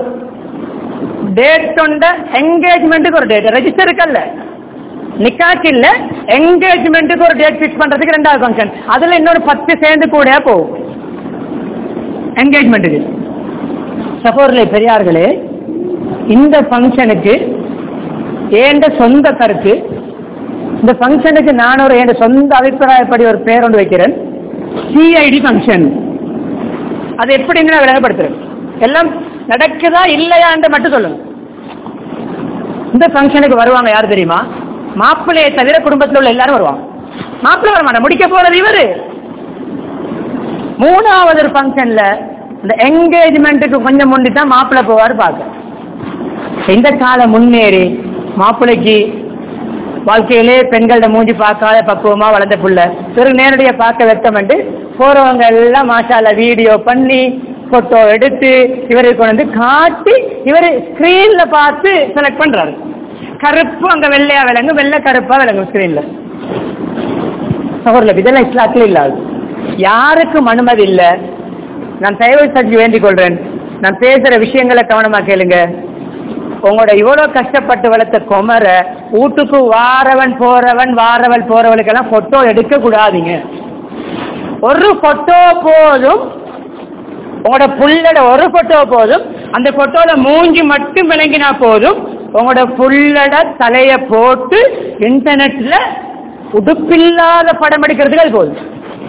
டேட் கொண்ட என்கேஜ்மெண்ட்டுக்கு ஒரு டேட் ரெஜிஸ்டர் இருக்கல்ல நிக்காக்கு இல்ல என்கேஜ்மெண்ட்டுக்கு ஒரு டேட் ஃபிக்ஸ் பண்றதுக்கு ரெண்டாவது ஃபங்க்ஷன் அதுல இன்னொரு பத்து சேர்ந்து கூட போகும் என்கேஜ்மெண்ட்டுக்கு சகோதரர்களே பெரியார்களே இந்த ஃபங்க்ஷனுக்கு ஏண்ட சொந்த கருத்து இந்த ஃபங்க்ஷனுக்கு நான் ஒரு என் சொந்த அபிப்பிராயப்படி ஒரு பேர் ஒன்று வைக்கிறேன் சிஐடி ஃபங்க்ஷன் அது எப்படின்னு நான் விளங்கப்படுத்துறேன் எல்லாம் நடக்குதா இல்லையான்ற மட்டும் சொல்லுங்க இந்த ஃபங்க்ஷனுக்கு வருவாங்க யார் தெரியுமா மாப்பிள்ளையை தவிர குடும்பத்தில் உள்ள எல்லாரும் வருவாங்க மாப்பிள்ளை வர மாட்டேன் முடிக்க போறது இவரு மூணாவது ஒரு ஃபங்க்ஷன்ல இந்த என்கேஜ்மெண்ட்டுக்கு கொஞ்சம் முந்தி தான் மாப்பிள்ளை போவார் பார்க்க இந்த காலம் முன்னேறி மாப்பிள்ளைக்கு வாழ்க்கையிலே பெண்களோட மூஞ்சி பார்க்காத பக்குவமா வளர்ந்த புள்ள பிறகு நேரடியாக பார்க்க வெட்டமெண்டு போறவங்க எல்லாம் மாஷால வீடியோ பண்ணி போட்டோ எடுத்து இவருக்கு கொண்டு வந்து காட்டி இவர் ஸ்கிரீன்ல பார்த்து செலக்ட் பண்றாரு கருப்பு அங்க வெள்ளையா விளங்கு வெள்ளை கருப்பா விளங்கும் ஸ்கிரீன்ல சகோதரர் இதெல்லாம் இஸ்லாத்துல இல்லாது யாருக்கும் அனுமதி இல்ல நான் தயவு செஞ்சு வேண்டிக் கொள்றேன் நான் பேசுற விஷயங்களை கவனமா கேளுங்க உங்களோட இவ்வளவு கஷ்டப்பட்டு வளர்த்த குமர வீட்டுக்கு வாரவன் போறவன் வாரவன் போறவளுக்கெல்லாம் போட்டோ எடுக்க கூடாதீங்க ஒரு போட்டோ போதும் உங்களோட புள்ளட ஒரு போட்டோ போதும் அந்த போட்டோல மூஞ்சி மட்டும் விளங்கினா போதும் உங்களோட புள்ளட தலைய போட்டு இன்டர்நெட்ல உடுப்பில்லாத படம் எடுக்கிறதுக்கு அது போதும்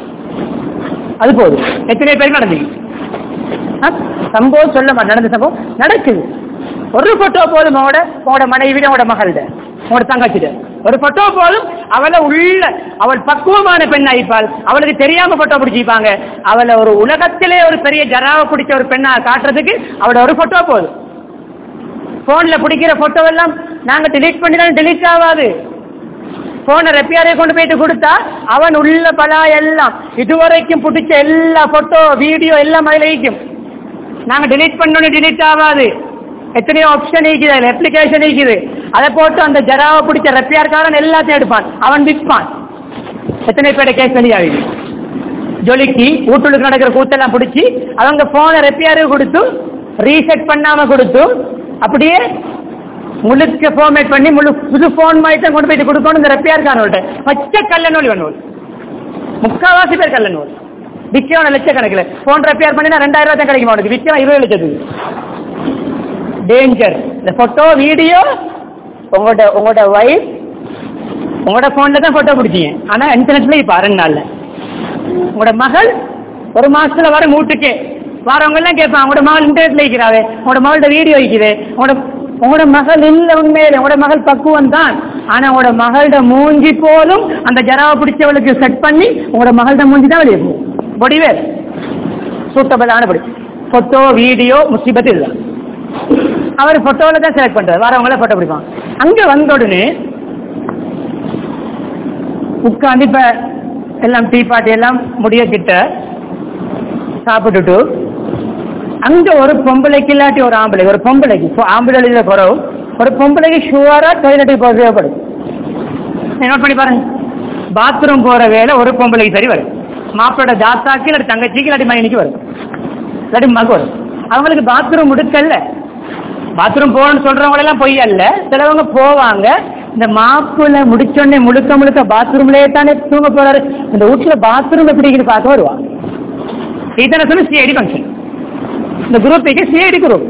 அது போதும் எத்தனை பேர் நடந்தீங்க ஆ? சம்பவம் சொல்ல மாட்டேன் நடந்த சம்பவம் நடக்குது ஒரு போட்டோ போதும் உங்களோட உங்களோட மனைவி உங்களோட மகள்கிட்ட உங்களோட தங்கச்சிட்ட ஒரு போட்டோ போதும் அவளை உள்ள அவள் பக்குவமான பெண் ஆயிப்பாள் அவளுக்கு தெரியாம போட்டோ பிடிச்சிப்பாங்க அவளை ஒரு உலகத்திலே ஒரு பெரிய ஜராவை பிடிச்ச ஒரு பெண்ணா காட்டுறதுக்கு அவளோட ஒரு போட்டோ போதும் போன்ல பிடிக்கிற போட்டோ எல்லாம் நாங்க delete பண்ணிதான் delete ஆகாது போன ரெப்பியாரே கொண்டு போயிட்டு கொடுத்தா அவன் உள்ள பலா எல்லாம் இதுவரைக்கும் பிடிச்ச எல்லா போட்டோ வீடியோ எல்லாம் அதுல இருக்கும் நாங்க delete பண்ணோன்னு delete ஆகாது எத்தனையோ ஆப்ஷன் இருக்குது அதுல அப்ளிகேஷன் இருக்குது அதை போட்டு அந்த ஜராவை பிடிச்ச ரெப்பியார்காரன் எல்லாத்தையும் எடுப்பான் அவன் விற்பான் எத்தனை பேரை கேஸ் வெளியாகுது ஜொலிக்கு வீட்டுக்கு நடக்கிற கூத்தெல்லாம் பிடிச்சி அவங்க போனை ரெப்பியாரு கொடுத்து ரீசெட் பண்ணாம கொடுத்து அப்படியே முழுக்க ஃபார்மேட் பண்ணி முழு புது போன் மாதிரி தான் கொண்டு போயிட்டு கொடுக்கணும் இந்த ரெப்பியார் கானோல்ட்ட பச்சை கள்ள நூல் வேணும் முக்காவாசி பேர் கள்ள நூல் விற்கவன லட்சக்கணக்கில் போன் ரெப்பியார் பண்ணினா ரெண்டாயிரம் ரூபாய் தான் கிடைக்கும் அவனுக்கு விற்கவன் இருபது லட்சத்துக்கு டேஞ்சர் இந்த போட்டோ வீடியோ உங்களோட உங்களோட வைஃப் உங்களோட போன்ல தான் போட்டோ பிடிச்சீங்க ஆனா இன்டர்நெட்ல இப்ப அரை நாள்ல உங்களோட மகள் ஒரு மாசத்துல வர வீட்டுக்கே வரவங்க எல்லாம் கேட்பாங்க உங்களோட மகள் இன்டர்நெட்ல இருக்கிறாவே உங்களோட மகளோட வீடியோ இருக்குது உங்களோட உங்களோட மகள் இல்ல உண்மையில உங்களோட மகள் பக்குவம் தான் ஆனா உங்களோட மகளோட மூஞ்சி போதும் அந்த ஜராவை பிடிச்சவளுக்கு செட் பண்ணி உங்களோட மகளோட மூஞ்சி தான் வெளியே போகும் பொடிவே சூட்டபிளான படி போட்டோ வீடியோ முசிபத்து இல்லை அவர் போட்டோல தான் செலக்ட் பண்றாரு வரவங்கள போட்டோ பிடிப்பான் அங்க வந்த உடனே உட்காந்து இப்ப எல்லாம் டீ பாட்டி எல்லாம் முடிய கிட்ட சாப்பிட்டுட்டு அங்க ஒரு பொம்பளைக்கு இல்லாட்டி ஒரு ஆம்பளை ஒரு பொம்பளைக்கு இப்போ ஆம்பளை குறவு ஒரு பொம்பளைக்கு ஷுவரா டாய்லெட்டுக்கு போக தேவைப்படும் நோட் பண்ணி பாருங்க பாத்ரூம் போற வேலை ஒரு பொம்பளைக்கு சரி வரும் மாப்பிளோட தாத்தாக்கு இல்லாட்டி தங்கச்சிக்கு இல்லாட்டி மகனுக்கு வரும் இல்லாட்டி மக வரும் அவங்களுக்கு பாத்ரூம் முடுக்கல்ல பாத்ரூம் போகணும்னு சொல்றவங்க எல்லாம் பொய் அல்ல சிலவங்க போவாங்க இந்த மாப்பிள்ள முடிச்சோடனே முழுக்க முழுக்க பாத்ரூம்லயே தானே தூங்க போறாரு இந்த வீட்டுல பாத்ரூம் எப்படி இருக்குன்னு பார்க்க வருவா இதனை சொல்லி சிஐடி ஃபங்க்ஷன் இந்த குரூப்புக்கு சிஐடி குரூப்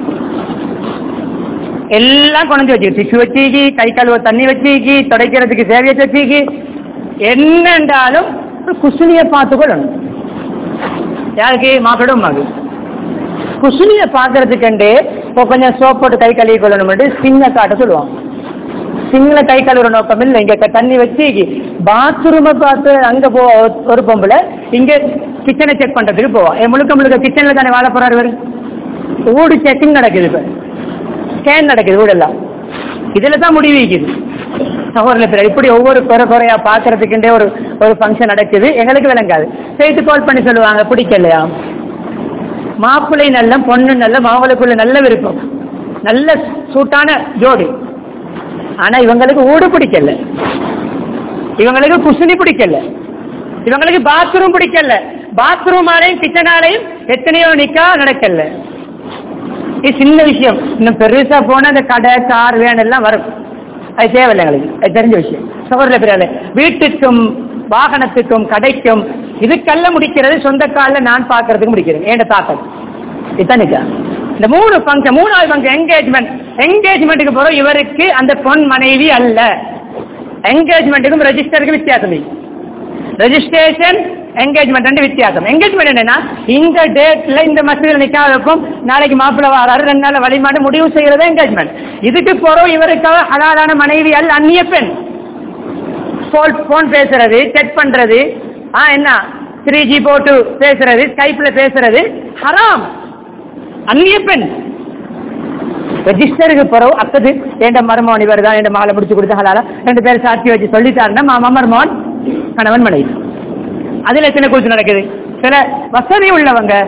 எல்லாம் கொண்டு வச்சு டிஷ்யூ வச்சுக்கி கை கழுவ தண்ணி வச்சுக்கி துடைக்கிறதுக்கு சேவையை வச்சுக்கி என்னண்டாலும் ஒரு குசுனியை பார்த்து கொள்ளணும் யாருக்கு மாப்பிளோட மகு குசுனியை பார்க்கறதுக்கண்டே இப்போ கொஞ்சம் சோப் போட்டு கை கழுவி கொள்ளணும் சிங்க காட்ட சொல்லுவான் சிங்கள கை கழுவுற நோக்கம் இல்லை இங்க தண்ணி வச்சு பாத்ரூமை பார்த்து அங்க போ ஒரு பொம்பளை இங்க கிச்சனை செக் பண்றதுக்கு போவா என் முழுக்க முழுக்க கிச்சன்ல தானே வாழ போறாரு இவரு ஊடு செக்கிங் நடக்குது இப்ப ஸ்கேன் நடக்குது வீடெல்லாம் இதுல தான் முடிவு வைக்குது சகோதரில் பிற இப்படி ஒவ்வொரு குறை குறையா பாக்குறதுக்குண்டே ஒரு ஒரு ஃபங்க்ஷன் நடக்குது எங்களுக்கு விளங்காது சேர்த்து கால் பண்ணி சொல்லுவாங்க பிடிக்கலையா மாப்பிள்ளை நல்ல பொண்ணு நல்ல மாவளுக்குள்ள நல்ல விருப்பம் நல்ல சூட்டான ஜோடி ஆனா இவங்களுக்கு ஊடு பிடிக்கல இவங்களுக்கு குசுனி பிடிக்கல இவங்களுக்கு பாத்ரூம் பிடிக்கல பாத்ரூம் ஆலையும் கிச்சன் ஆலையும் எத்தனையோ நிக்கா நடக்கல இது சின்ன விஷயம் இன்னும் பெருசா போனா அந்த கடை கார் வேன் எல்லாம் வரும் அது தேவையில்லை எங்களுக்கு அது தெரிஞ்ச விஷயம் சகோதர பிறால வீட்டுக்கும் வாகனத்துக்கும் கடைக்கும் இதுக்கெல்லாம் முடிக்கிறது சொந்த காலில் நான் பார்க்கறதுக்கு முடிக்கிறேன் ஏண்ட தாக்கம் இதுதான் நிஜம் இந்த மூணு ஃபங்க்ஷன் மூணாவது ஃபங்க்ஷன் என்கேஜ்மெண்ட் என்கேஜ்மெண்ட்டுக்கு போறோம் இவருக்கு அந்த பொன் மனைவி அல்ல என்கேஜ்மெண்ட்டுக்கும் ரெஜிஸ்டருக்கும் வித்தியாசம் இருக்கு ரெஜிஸ்ட்ரேஷன் என்கேஜ்மெண்ட் ரெண்டு வித்தியாசம் என்கேஜ்மெண்ட் என்னன்னா இந்த டேட்ல இந்த மசூதியில் நிக்காதக்கும் நாளைக்கு மாப்பிள்ளை வராரு ரெண்டு நாள் வழிமாட்டு முடிவு செய்யறது என்கேஜ்மெண்ட் இதுக்கு போறோம் இவருக்காக ஹலாலான மனைவி அல்ல அந்நிய பெண் போன் பேசுறது செக் பண்றது ஆ என்ன த்ரீ ஜி போட்டு பேசுறது ஸ்கைப்ல பேசுறது ஹராம் அந்நிய பெண் ரெஜிஸ்டருக்கு பிறகு அக்கது என் மருமகன் இவர் தான் என் மகளை முடிச்சு கொடுத்த ஹலாலா ரெண்டு பேரும் சாட்சி வச்சு சொல்லிட்டாருன்னா மாமா மருமகன் கணவன் மனைவி அதுல எத்தனை குறிச்சு நடக்குது சில வசதி உள்ளவங்க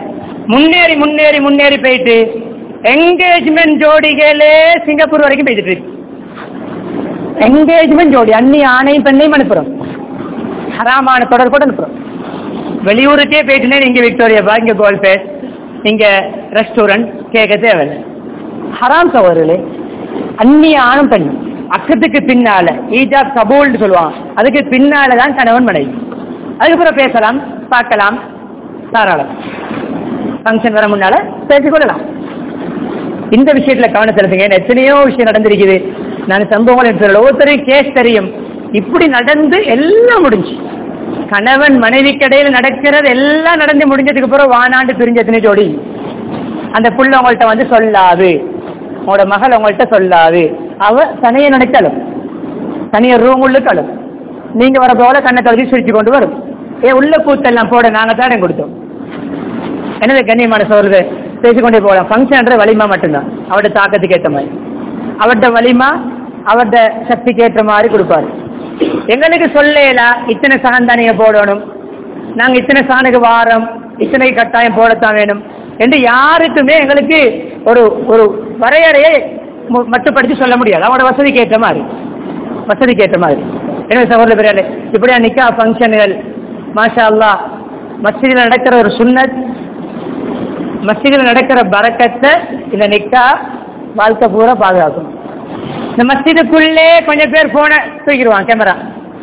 முன்னேறி முன்னேறி முன்னேறி போயிட்டு என்கேஜ்மெண்ட் ஜோடிகளே சிங்கப்பூர் வரைக்கும் போயிட்டு இருக்கு என்கேஜ்மெண்ட் ஜோடி அன்னி ஆணையும் பெண்ணையும் அனுப்புறோம் ஹராமான தொடர் கூட அனுப்புறோம் வெளியூருக்கே போயிட்டுனே இங்க விக்டோரியா பா இங்க கோல்பேட் இங்க ரெஸ்டாரண்ட் கேட்க தேவையில்லை ஹராம் சவர்களே அந்நிய ஆணும் பெண்ணும் அக்கத்துக்கு பின்னால ஈஜாப் கபூல்னு சொல்லுவாங்க அதுக்கு பின்னால தான் கணவன் மனைவி அதுக்கப்புறம் பேசலாம் பார்க்கலாம் தாராளம் ஃபங்க்ஷன் வர முன்னால பேசிக்கொள்ளலாம் இந்த விஷயத்துல கவனம் செலுத்துங்க ஏன்னா எத்தனையோ விஷயம் நடந்திருக்குது நான் சம்பவங்கள் எடுத்து ஒவ்வொருத்தரையும் கேஸ் தெரியும் இப்படி நடந்து எல்லாம் முடிஞ்சு கணவன் மனைவி கடையில் நடக்கிறது எல்லாம் நடந்து முடிஞ்சதுக்கு அப்புறம் வானாண்டு பிரிஞ்ச எத்தனை ஜோடி அந்த புள்ள உங்கள்கிட்ட வந்து சொல்லாது உங்களோட மகள் உங்கள்கிட்ட சொல்லாது அவ தனிய நினைச்சாலும் தனிய ரூம் உள்ளுக்காலும் நீங்க வர போல கண்ணை தொலைச்சி சிரிச்சு கொண்டு வரும் ஏ உள்ள கூத்தெல்லாம் போட நாங்க தான் இடம் கொடுத்தோம் என்னது கண்ணியமான சோறுது பேசிக்கொண்டே போகலாம் ஃபங்க்ஷன்ன்ற வலிமா மட்டும்தான் அவருடைய தாக்கத்துக்கு ஏற்ற மாதிரி அவர்கிட்ட வலிமா அவர்கிட்ட சக்திக்கு ஏற்ற மாதிரி கொடுப்பாரு எங்களுக்கு சொல்லலாம் இத்தனை சகன் தான் நீங்க போடணும் நாங்க இத்தனை சகனுக்கு வாரம் இத்தனை கட்டாயம் போடத்தான் வேணும் என்று யாருக்குமே எங்களுக்கு ஒரு ஒரு வரையறையை மு- மட்டுப்படுத்தி சொல்ல முடியாது அவரோட வசதிக்கு ஏற்ற மாதிரி வசதிக்கு ஏற்ற மாதிரி எனவே சகோதர பெரியாரு இப்படியா நிக்கா ஃபங்க்ஷன்கள் மாஷா அல்லாஹ் மஸ்ஜிதில் நடக்கிற ஒரு சுன்னத் மஸ்ஜிதில் நடக்கிற பரக்கத்தை இந்த நிக்கா வாழ்க்கை பூரா பாதுகாக்கும் இந்த மஸ்ஜிதுக்குள்ளே கொஞ்சம் பேர் போன தூக்கிடுவான் கேமரா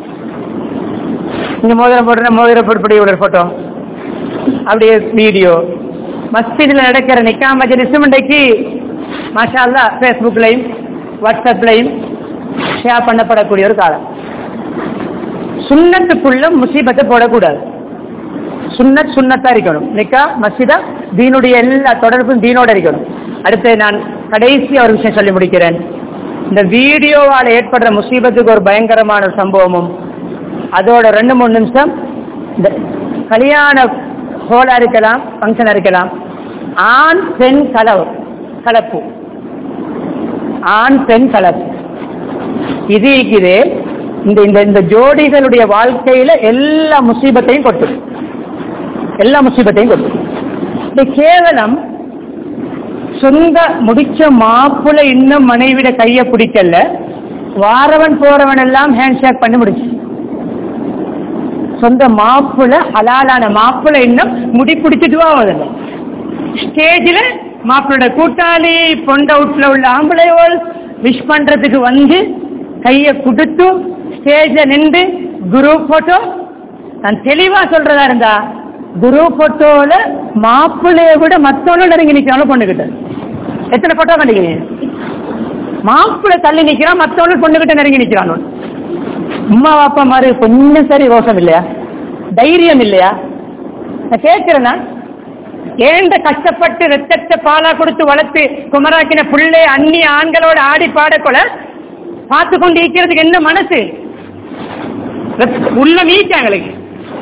இங்க மோதிரம் போடுற மோதிரம் போட்டு ஒரு போட்டோ அப்படியே வீடியோ மஸ்ஜிதில் நடக்கிற நிக்கா மஜலிஸும் இன்றைக்கு மாஷா அல்லா ஃபேஸ்புக்லையும் வாட்ஸ்அப்லையும் ஷேர் பண்ணப்படக்கூடிய ஒரு காலம் சுண்ணத்துக்குள்ள முசீபத்தை போடக்கூடாது சுன்னத் சுன்னத்தா இருக்கணும் நிக்கா மஸ்ஜிதா தீனுடைய எல்லா தொடர்பும் தீனோட இருக்கணும் அடுத்து நான் கடைசி ஒரு விஷயம் சொல்லி முடிக்கிறேன் இந்த வீடியோவால் ஏற்படுற முசீபத்துக்கு ஒரு பயங்கரமான ஒரு சம்பவமும் அதோட ரெண்டு மூணு நிமிஷம் இந்த கல்யாண ஹோலா இருக்கலாம் ஃபங்க்ஷனா இருக்கலாம் ஆண் பெண் கலவு கலப்பு ஆண் பெண் கலப்பு இது இருக்குது இந்த இந்த இந்த ஜோடிகளுடைய வாழ்க்கையில எல்லா முசீபத்தையும் கொட்டும் எல்லா முசீபத்தையும் கொட்டும் இந்த கேவலம் சொந்த முடிச்ச மாப்புல இன்னும் மனைவிட கைய பிடிக்கல வாரவன் போறவன் எல்லாம் ஹேண்ட் ஷேக் பண்ணி முடிச்சு சொந்த மாப்புல ஹலாலான மாப்புல இன்னும் முடி பிடிச்சிட்டு ஆகுதில்ல ஸ்டேஜில் மாப்பிளோட கூட்டாளி பொண்ட அவுட்ல உள்ள ஆம்பளையோல் விஷ் பண்றதுக்கு வந்து கைய கொடுத்து ஸ்டேஜ்ல நின்று குரூப் போட்டோ நான் தெளிவா சொல்றதா இருந்தா குரூப் போட்டோல மாப்பிள்ளைய விட மத்தவங்களும் நெருங்கி நிக்கிறாலும் பொண்ணுகிட்ட எத்தனை போட்டோ கண்டிக்கிறீங்க மாப்பிள்ளை தள்ளி நிக்கிறான் மத்தவங்களும் பொண்ணுகிட்ட நெருங்கி நிக்கிறான் அம்மா அப்பா மாதிரி கொஞ்சம் சரி ரோஷம் இல்லையா தைரியம் இல்லையா நான் கேட்கிறேன்னா ஏண்ட கஷ்டப்பட்டு ரத்தத்தை பாலா கொடுத்து வளர்த்து குமராக்கின புள்ளை அந்நிய ஆண்களோட ஆடி பாடக்கொல பார்த்து கொண்டு இருக்கிறதுக்கு என்ன மனசு ரத்த- உள்ள மீட்டாங்களுக்கு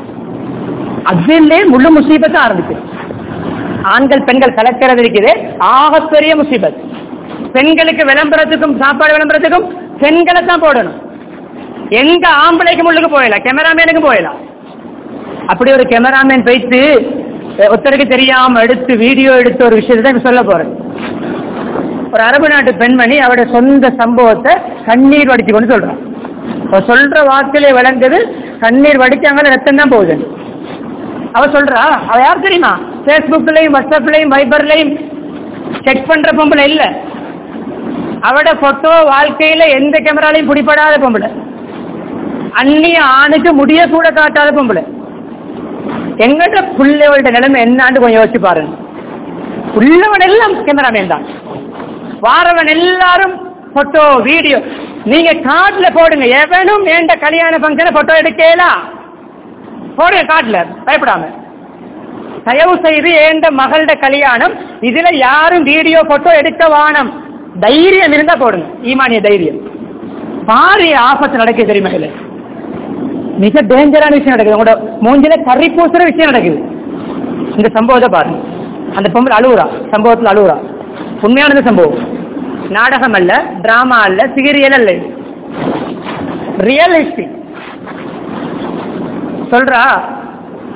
அதிலே முழு முசீபத்தை ஆரம்பிச்சு ஆண்கள் பெண்கள் கலக்கிறது இருக்குது ஆகப்பெரிய முசீபத் பெண்களுக்கு விளம்பரத்துக்கும் சாப்பாடு விளம்பரத்துக்கும் பெண்களை தான் போடணும் எங்க ஆம்பளைக்கு முள்ளுக்கு போயிடலாம் கேமராமேனுக்கு போயிடலாம் அப்படி ஒரு கேமராமேன் போயிட்டு அஹ், ஒருத்தருக்கு தெரியாம எடுத்து வீடியோ எடுத்த ஒரு விஷயத்தை தான் இப்ப சொல்ல போறேன் ஒரு அரபு நாட்டு பெண்மணி அவருடைய சொந்த சம்பவத்தை கண்ணீர் வடிச்சு கொண்டு சொல்றான் அவ சொல்ற வாக்கிலே விளங்குது கண்ணீர் வடிச்சாங்க ரத்தம் தான் போகுது அவ சொல்றா அவ யார் தெரியுமா பேஸ்புக்லயும் வாட்ஸ்அப்லயும் வைபர்லயும் செக் பண்ற பொம்பளை இல்ல அவட போட்டோ வாழ்க்கையில எந்த கேமராலையும் பிடிபடாத பொம்பளை அந்நிய ஆணுக்கு முடிய கூட காட்டாத பொம்பளை எங்கட பிள்ளைகளோட நிலைமை என்னான்னு கொஞ்சம் யோசிச்சு பாருங்க உள்ளவன் எல்லாம் கேமராமேன் தான் வாரவன் எல்லாரும் போட்டோ வீடியோ நீங்க காட்டுல போடுங்க எவனும் ஏண்ட கல்யாண ஃபங்க்ஷனை போட்டோ எடுக்கலாம் போடுங்க காட்டுல பயப்படாம தயவு செய்து ஏண்ட மகளோட கல்யாணம் இதுல யாரும் வீடியோ போட்டோ எடுக்க வானம் தைரியம் இருந்தா போடுங்க ஈமானிய தைரியம் பாரிய ஆபத்து நடக்குது தெரியுமா இதுல மிக டேஞ்சரான விஷயம் நடக்குது உங்களோட மூஞ்சில கறி பூசுற விஷயம் நடக்குது இந்த சம்பவத்தை பாருங்க அந்த பொம்பளை அழுவுறா சம்பவத்துல அழுவுறா உண்மையானது சம்பவம் நாடகம் அல்ல டிராமா அல்ல சீரியல் அல்ல ரியல் ஹிஸ்டரி சொல்றா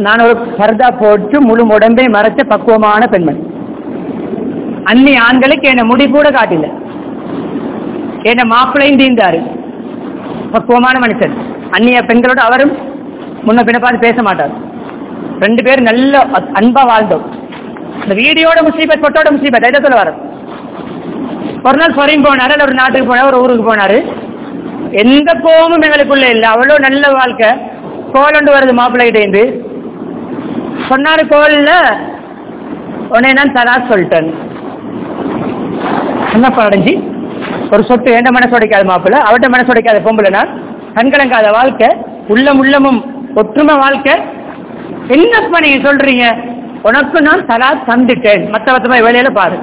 நான் ஒரு பர்தா போட்டு முழு உடம்பை மறைச்ச பக்குவமான பெண்மணி அன்னி ஆண்களுக்கு என்ன முடி கூட காட்டில என்ன மாப்பிள்ளையும் தீர்ந்தாரு பக்குவமான மனுஷன் அந்நிய பெண்களோட அவரும் முன்ன பின்ன பார்த்து பேச மாட்டார் ரெண்டு பேரும் நல்ல அ- அன்பா வாழ்ந்தோம் இந்த வீடியோட முசீபத் பொட்டோட முசீபத் இதை சொல்ல வர ஒரு நாள் சொரையும் போனாரு அல்ல ஒரு நாட்டுக்கு போனார் ஒரு ஊருக்கு போனாரு எந்த கோபமும் எங்களுக்குள்ள இல்லை அவ்வளோ நல்ல வாழ்க்கை கோலண்டு வருது மாப்பிள்ளைகிட்ட இருந்து சொன்னாரு கோல்ல உடனே நான் தலா சொல்லிட்டேன் என்னப்பா அடைஞ்சி ஒரு சொட்டு எந்த மனசு உடைக்காத மாப்பிள்ள அவட்ட மனசு உடைக்காத பொம்பளைனா கண்கலங்காத வாழ்க்கை உள்ளம் உள்ளமும் ஒற்றுமை வாழ்க்கை என்னப்பா நீங்க சொல்றீங்க உனக்கு நான் தலா தந்துட்டேன் மத்த மத்தமா வேலையில பாரு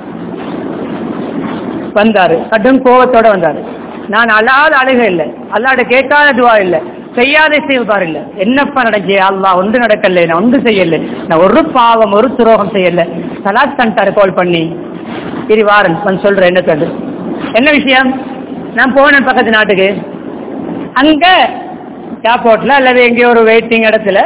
வந்தாரு கடும் கோபத்தோட வந்தாரு நான் அழாத அழுக இல்லை அல்லாட கேட்காத துவா இல்லை செய்யாத செய்வார் இல்லை என்னப்பா நடந்தே அல்லா ஒன்று நடக்கல நான் ஒன்று செய்யல நான் ஒரு பாவம் ஒரு துரோகம் செய்யல தலாக் தன்ட்டாரு கால் பண்ணி இரு வாரன் வந்து சொல்றேன் என்ன தந்து என்ன விஷயம் நான் போனேன் பக்கத்து நாட்டுக்கு அங்க ஏர்போர்ட்ல அல்லது எங்கேயோ ஒரு வெயிட்டிங் இடத்துல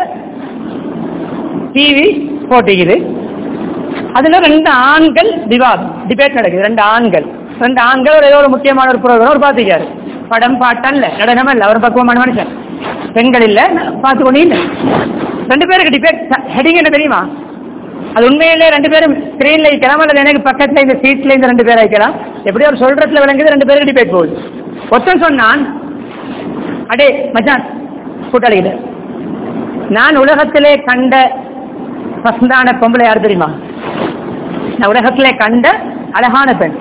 டிவி போட்டிக்குது அதுல ரெண்டு ஆண்கள் விவாதம் டிபேட் நடக்குது ரெண்டு ஆண்கள் ரெண்டு ஆண்கள் ஒரு ஏதோ ஒரு முக்கியமான ஒரு ப்ரோக்ராம் ஒரு பார்த்துக்காரு படம் பாட்டம் இல்ல நடனம் இல்ல அவர் பக்குவமான மனுஷன் பெண்கள் இல்ல பார்த்து கொண்டு இல்ல ரெண்டு பேருக்கு டிபேட் ஹெடிங் என்ன தெரியுமா அது உண்மையிலே ரெண்டு பேரும் ஸ்கிரீன்ல வைக்கலாம் அல்லது எனக்கு பக்கத்துல இந்த சீட்ல இந்த ரெண்டு பேர் வைக்கலாம் எப்படி அவர் சொல்றதுல விளங்குது ரெண்டு பேருக்கு டிபேட் போகுது ஒருத்தன் சொன்னான் அடே மச்சான் கூட்டாளிகிட்ட நான் உலகத்திலே கண்ட பசந்தான பொம்பளை யார் தெரியுமா நான் உலகத்திலே கண்ட அழகான பெண்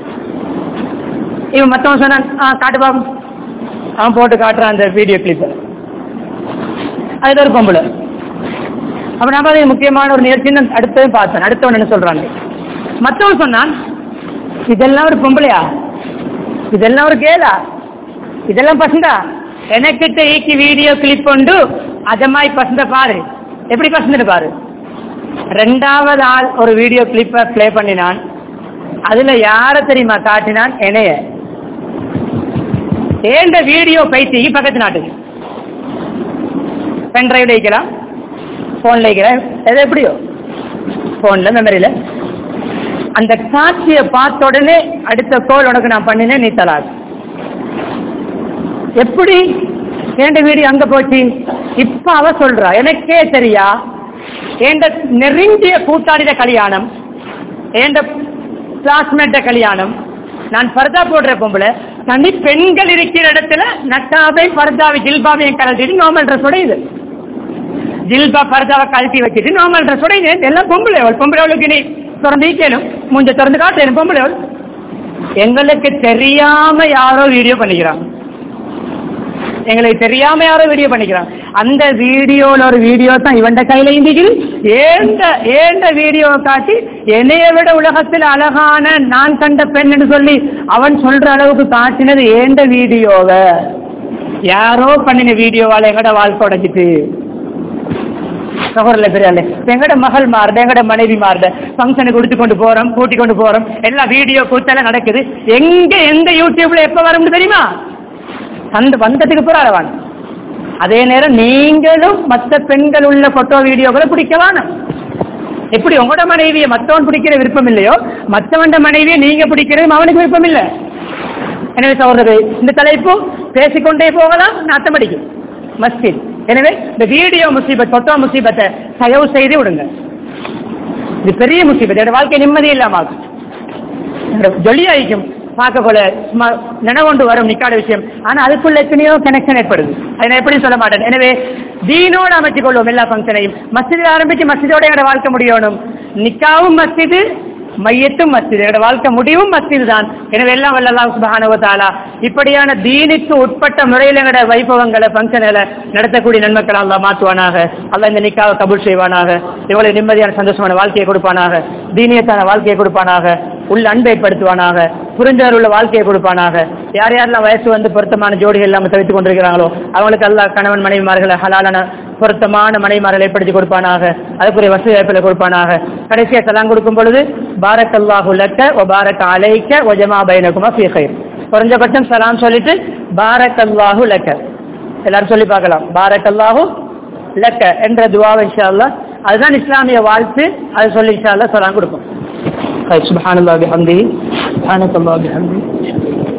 இவன் மத்தவன் சொன்னான் ஆ காட்டு பாப்போம் அவன் போட்டு காட்டுறான் அந்த வீடியோ கிளிப் அதுல ஒரு பொம்பளை அப்ப நான் பாத்தீங்க முக்கியமான ஒரு நிகழ்ச்சி அடுத்ததும் பார்த்தேன் அடுத்தவன் என்ன சொல்றாங்க மத்தவன் சொன்னான் இதெல்லாம் ஒரு பொம்பளையா இதெல்லாம் ஒரு கேலா இதெல்லாம் பசந்தா எனக்கிட்ட ஈக்கி வீடியோ கிளிப் கொண்டு அதமாய் பசந்த பாரு எப்படி பசந்து பாரு ரெண்டாவது ஆள் ஒரு வீடியோ கிளிப்பை ப்ளே பண்ணினான் அதுல யார தெரியுமா காட்டினான் என்னைய ஏண்ட வீடியோ பைத்தி பக்கத்து நாட்டுக்கு பென் டிரைவ் வைக்கலாம் போன்ல வைக்கிறேன் எது எப்படியோ போன்ல மெமரியில அந்த காட்சியை பார்த்த உடனே அடுத்த கோல் உனக்கு நான் பண்ணினேன் நீ தலாது எப்படி ஏண்ட வீடு அங்க போச்சு இப்ப அவ சொல்றா எனக்கே சரியா ஏண்ட நெருங்கிய கூட்டாளிட கல்யாணம் ஏண்ட கிளாஸ்மேட்ட கல்யாணம் நான் பர்தா போடுற பொம்பளை தனி பெண்கள் இருக்கிற இடத்துல நட்டாவை பர்தாவை ஜில்பாவை கலட்டிட்டு நார்மல் ட்ரெஸ் உடையுது ஜில்பா பர்தாவை கழட்டி வச்சுட்டு நார்மல் ட்ரெஸ் உடையுது எல்லாம் பொம்பளை அவள் பொம்பளை அவளுக்கு நீ திறந்து ஈக்கலும் முஞ்ச திறந்து காட்டு பொம்பளை அவள் எங்களுக்கு தெரியாம யாரோ வீடியோ பண்ணிக்கிறாங்க எங்களுக்கு தெரியாம யாரோ வீடியோ பண்ணிக்கிறான் அந்த வீடியோல ஒரு வீடியோ தான் இவன் கையில இருந்துக்குது ஏண்ட ஏண்ட வீடியோ காட்டி என்னைய விட உலகத்தில் அழகான நான் கண்ட பெண் சொல்லி அவன் சொல்ற அளவுக்கு காட்டினது ஏண்ட வீடியோவ யாரோ பண்ணின வீடியோவால எங்கட வாழ்க்கை உடைச்சிட்டு சகோதரில் பெரியாலே எங்கட மகள் மாறுட எங்கட மனைவி மாறுட ஃபங்க்ஷனுக்கு கொடுத்து கொண்டு போறோம் கூட்டி கொண்டு போறோம் எல்லா வீடியோ கூத்தெல்லாம் நடக்குது எங்க எந்த யூடியூப்ல எப்ப வரும்னு தெரியுமா அந்த வந்ததுக்கு பிறகு அதே நேரம் நீங்களும் மற்ற பெண்கள் உள்ள போட்டோ வீடியோக்களை பிடிக்க வேணும் எப்படி உங்களோட மனைவியை மற்றவன் பிடிக்கிற விருப்பம் இல்லையோ மற்றவன் மனைவியை நீங்க பிடிக்கிறது அவனுக்கு விருப்பம் இல்லை எனவே சகோதரர் இந்த தலைப்பு பேசிக்கொண்டே போகலாம் நாட்டம் அடிக்கும் மஸ்ஜித் எனவே இந்த வீடியோ முசீபத் பொட்டோ முசீபத்தை தயவு செய்து விடுங்க இது பெரிய முசீபத் என்னோட வாழ்க்கை நிம்மதி இல்லாம ஆகும் ஜொலியாயிக்கும் பார்க்க போல சும்மா நினைவொண்டு வரும் நிக்காத விஷயம் ஆனா அதுக்குள்ள எத்தனையோ கனெக்ஷன் ஏற்படுது அதை நான் எப்படி சொல்ல மாட்டேன் எனவே தீனோடு அமைச்சுக் கொள்வோம் எல்லா ஃபங்க்ஷனையும் மஸ்ஜிதில் ஆரம்பிச்சு மஸ்ஜிதோட என்னோட வாழ்க்கை முடியணும் நிக்காவும் மஸ்ஜிது மையத்தும் மஸ்ஜித் என்னோட வாழ்க்கை முடிவும் மஸ்ஜித் தான் எனவே எல்லாம் வல்லலாம் சுபஹானவத்தாலா இப்படியான தீனுக்கு உட்பட்ட முறையில் எங்களோட வைபவங்களை ஃபங்க்ஷன்களை நடத்தக்கூடிய நன்மக்கள் அல்லா மாற்றுவானாக அல்ல இந்த நிக்காவை கபூல் செய்வானாக இவ்வளவு நிம்மதியான சந்தோஷமான வாழ்க்கையை கொடுப்பானாக தீனியத்தான வாழ்க்கையை கொடுப்பானாக உள்ள அன்பை ஏற்படுத்துவானாக புரிஞ்சவர் உள்ள வாழ்க்கையை கொடுப்பானாக யார் யாரெல்லாம் வயசு வந்து பொருத்தமான ஜோடிகள் இல்லாமல் தவித்துக் கொண்டிருக்கிறாங்களோ அவங்களுக்கு எல்லாம் கணவன் மனைவிமார்களை ஹலாலான பொருத்தமான மனைவிமார்களை ஏற்படுத்தி கொடுப்பானாக அதுக்குரிய வசதி வாய்ப்புகளை கொடுப்பானாக கடைசியாக சலாம் கொடுக்கும் பொழுது பாரக் அல்லாஹு லக்க ஒ பாரக் அலைக்க ஒ ஜமா பைனகுமா ஃபீ கைர் குறைஞ்சபட்சம் சலாம் சொல்லிட்டு பாரக் அல்லாஹு லக்க எல்லாரும் சொல்லி பார்க்கலாம் பாரக் அல்லாஹு லக்க என்ற துவாவை இன்ஷா அல்லாஹ் அதுதான் இஸ்லாமிய வாழ்த்து அதை சொல்லி இன்ஷா அல்லாஹ் சொல்லாங்க கொடுப்போம் சுபஹானல்லாஹி பிஹம்திஹி சுபஹானல்லாஹி பிஹம்திஹி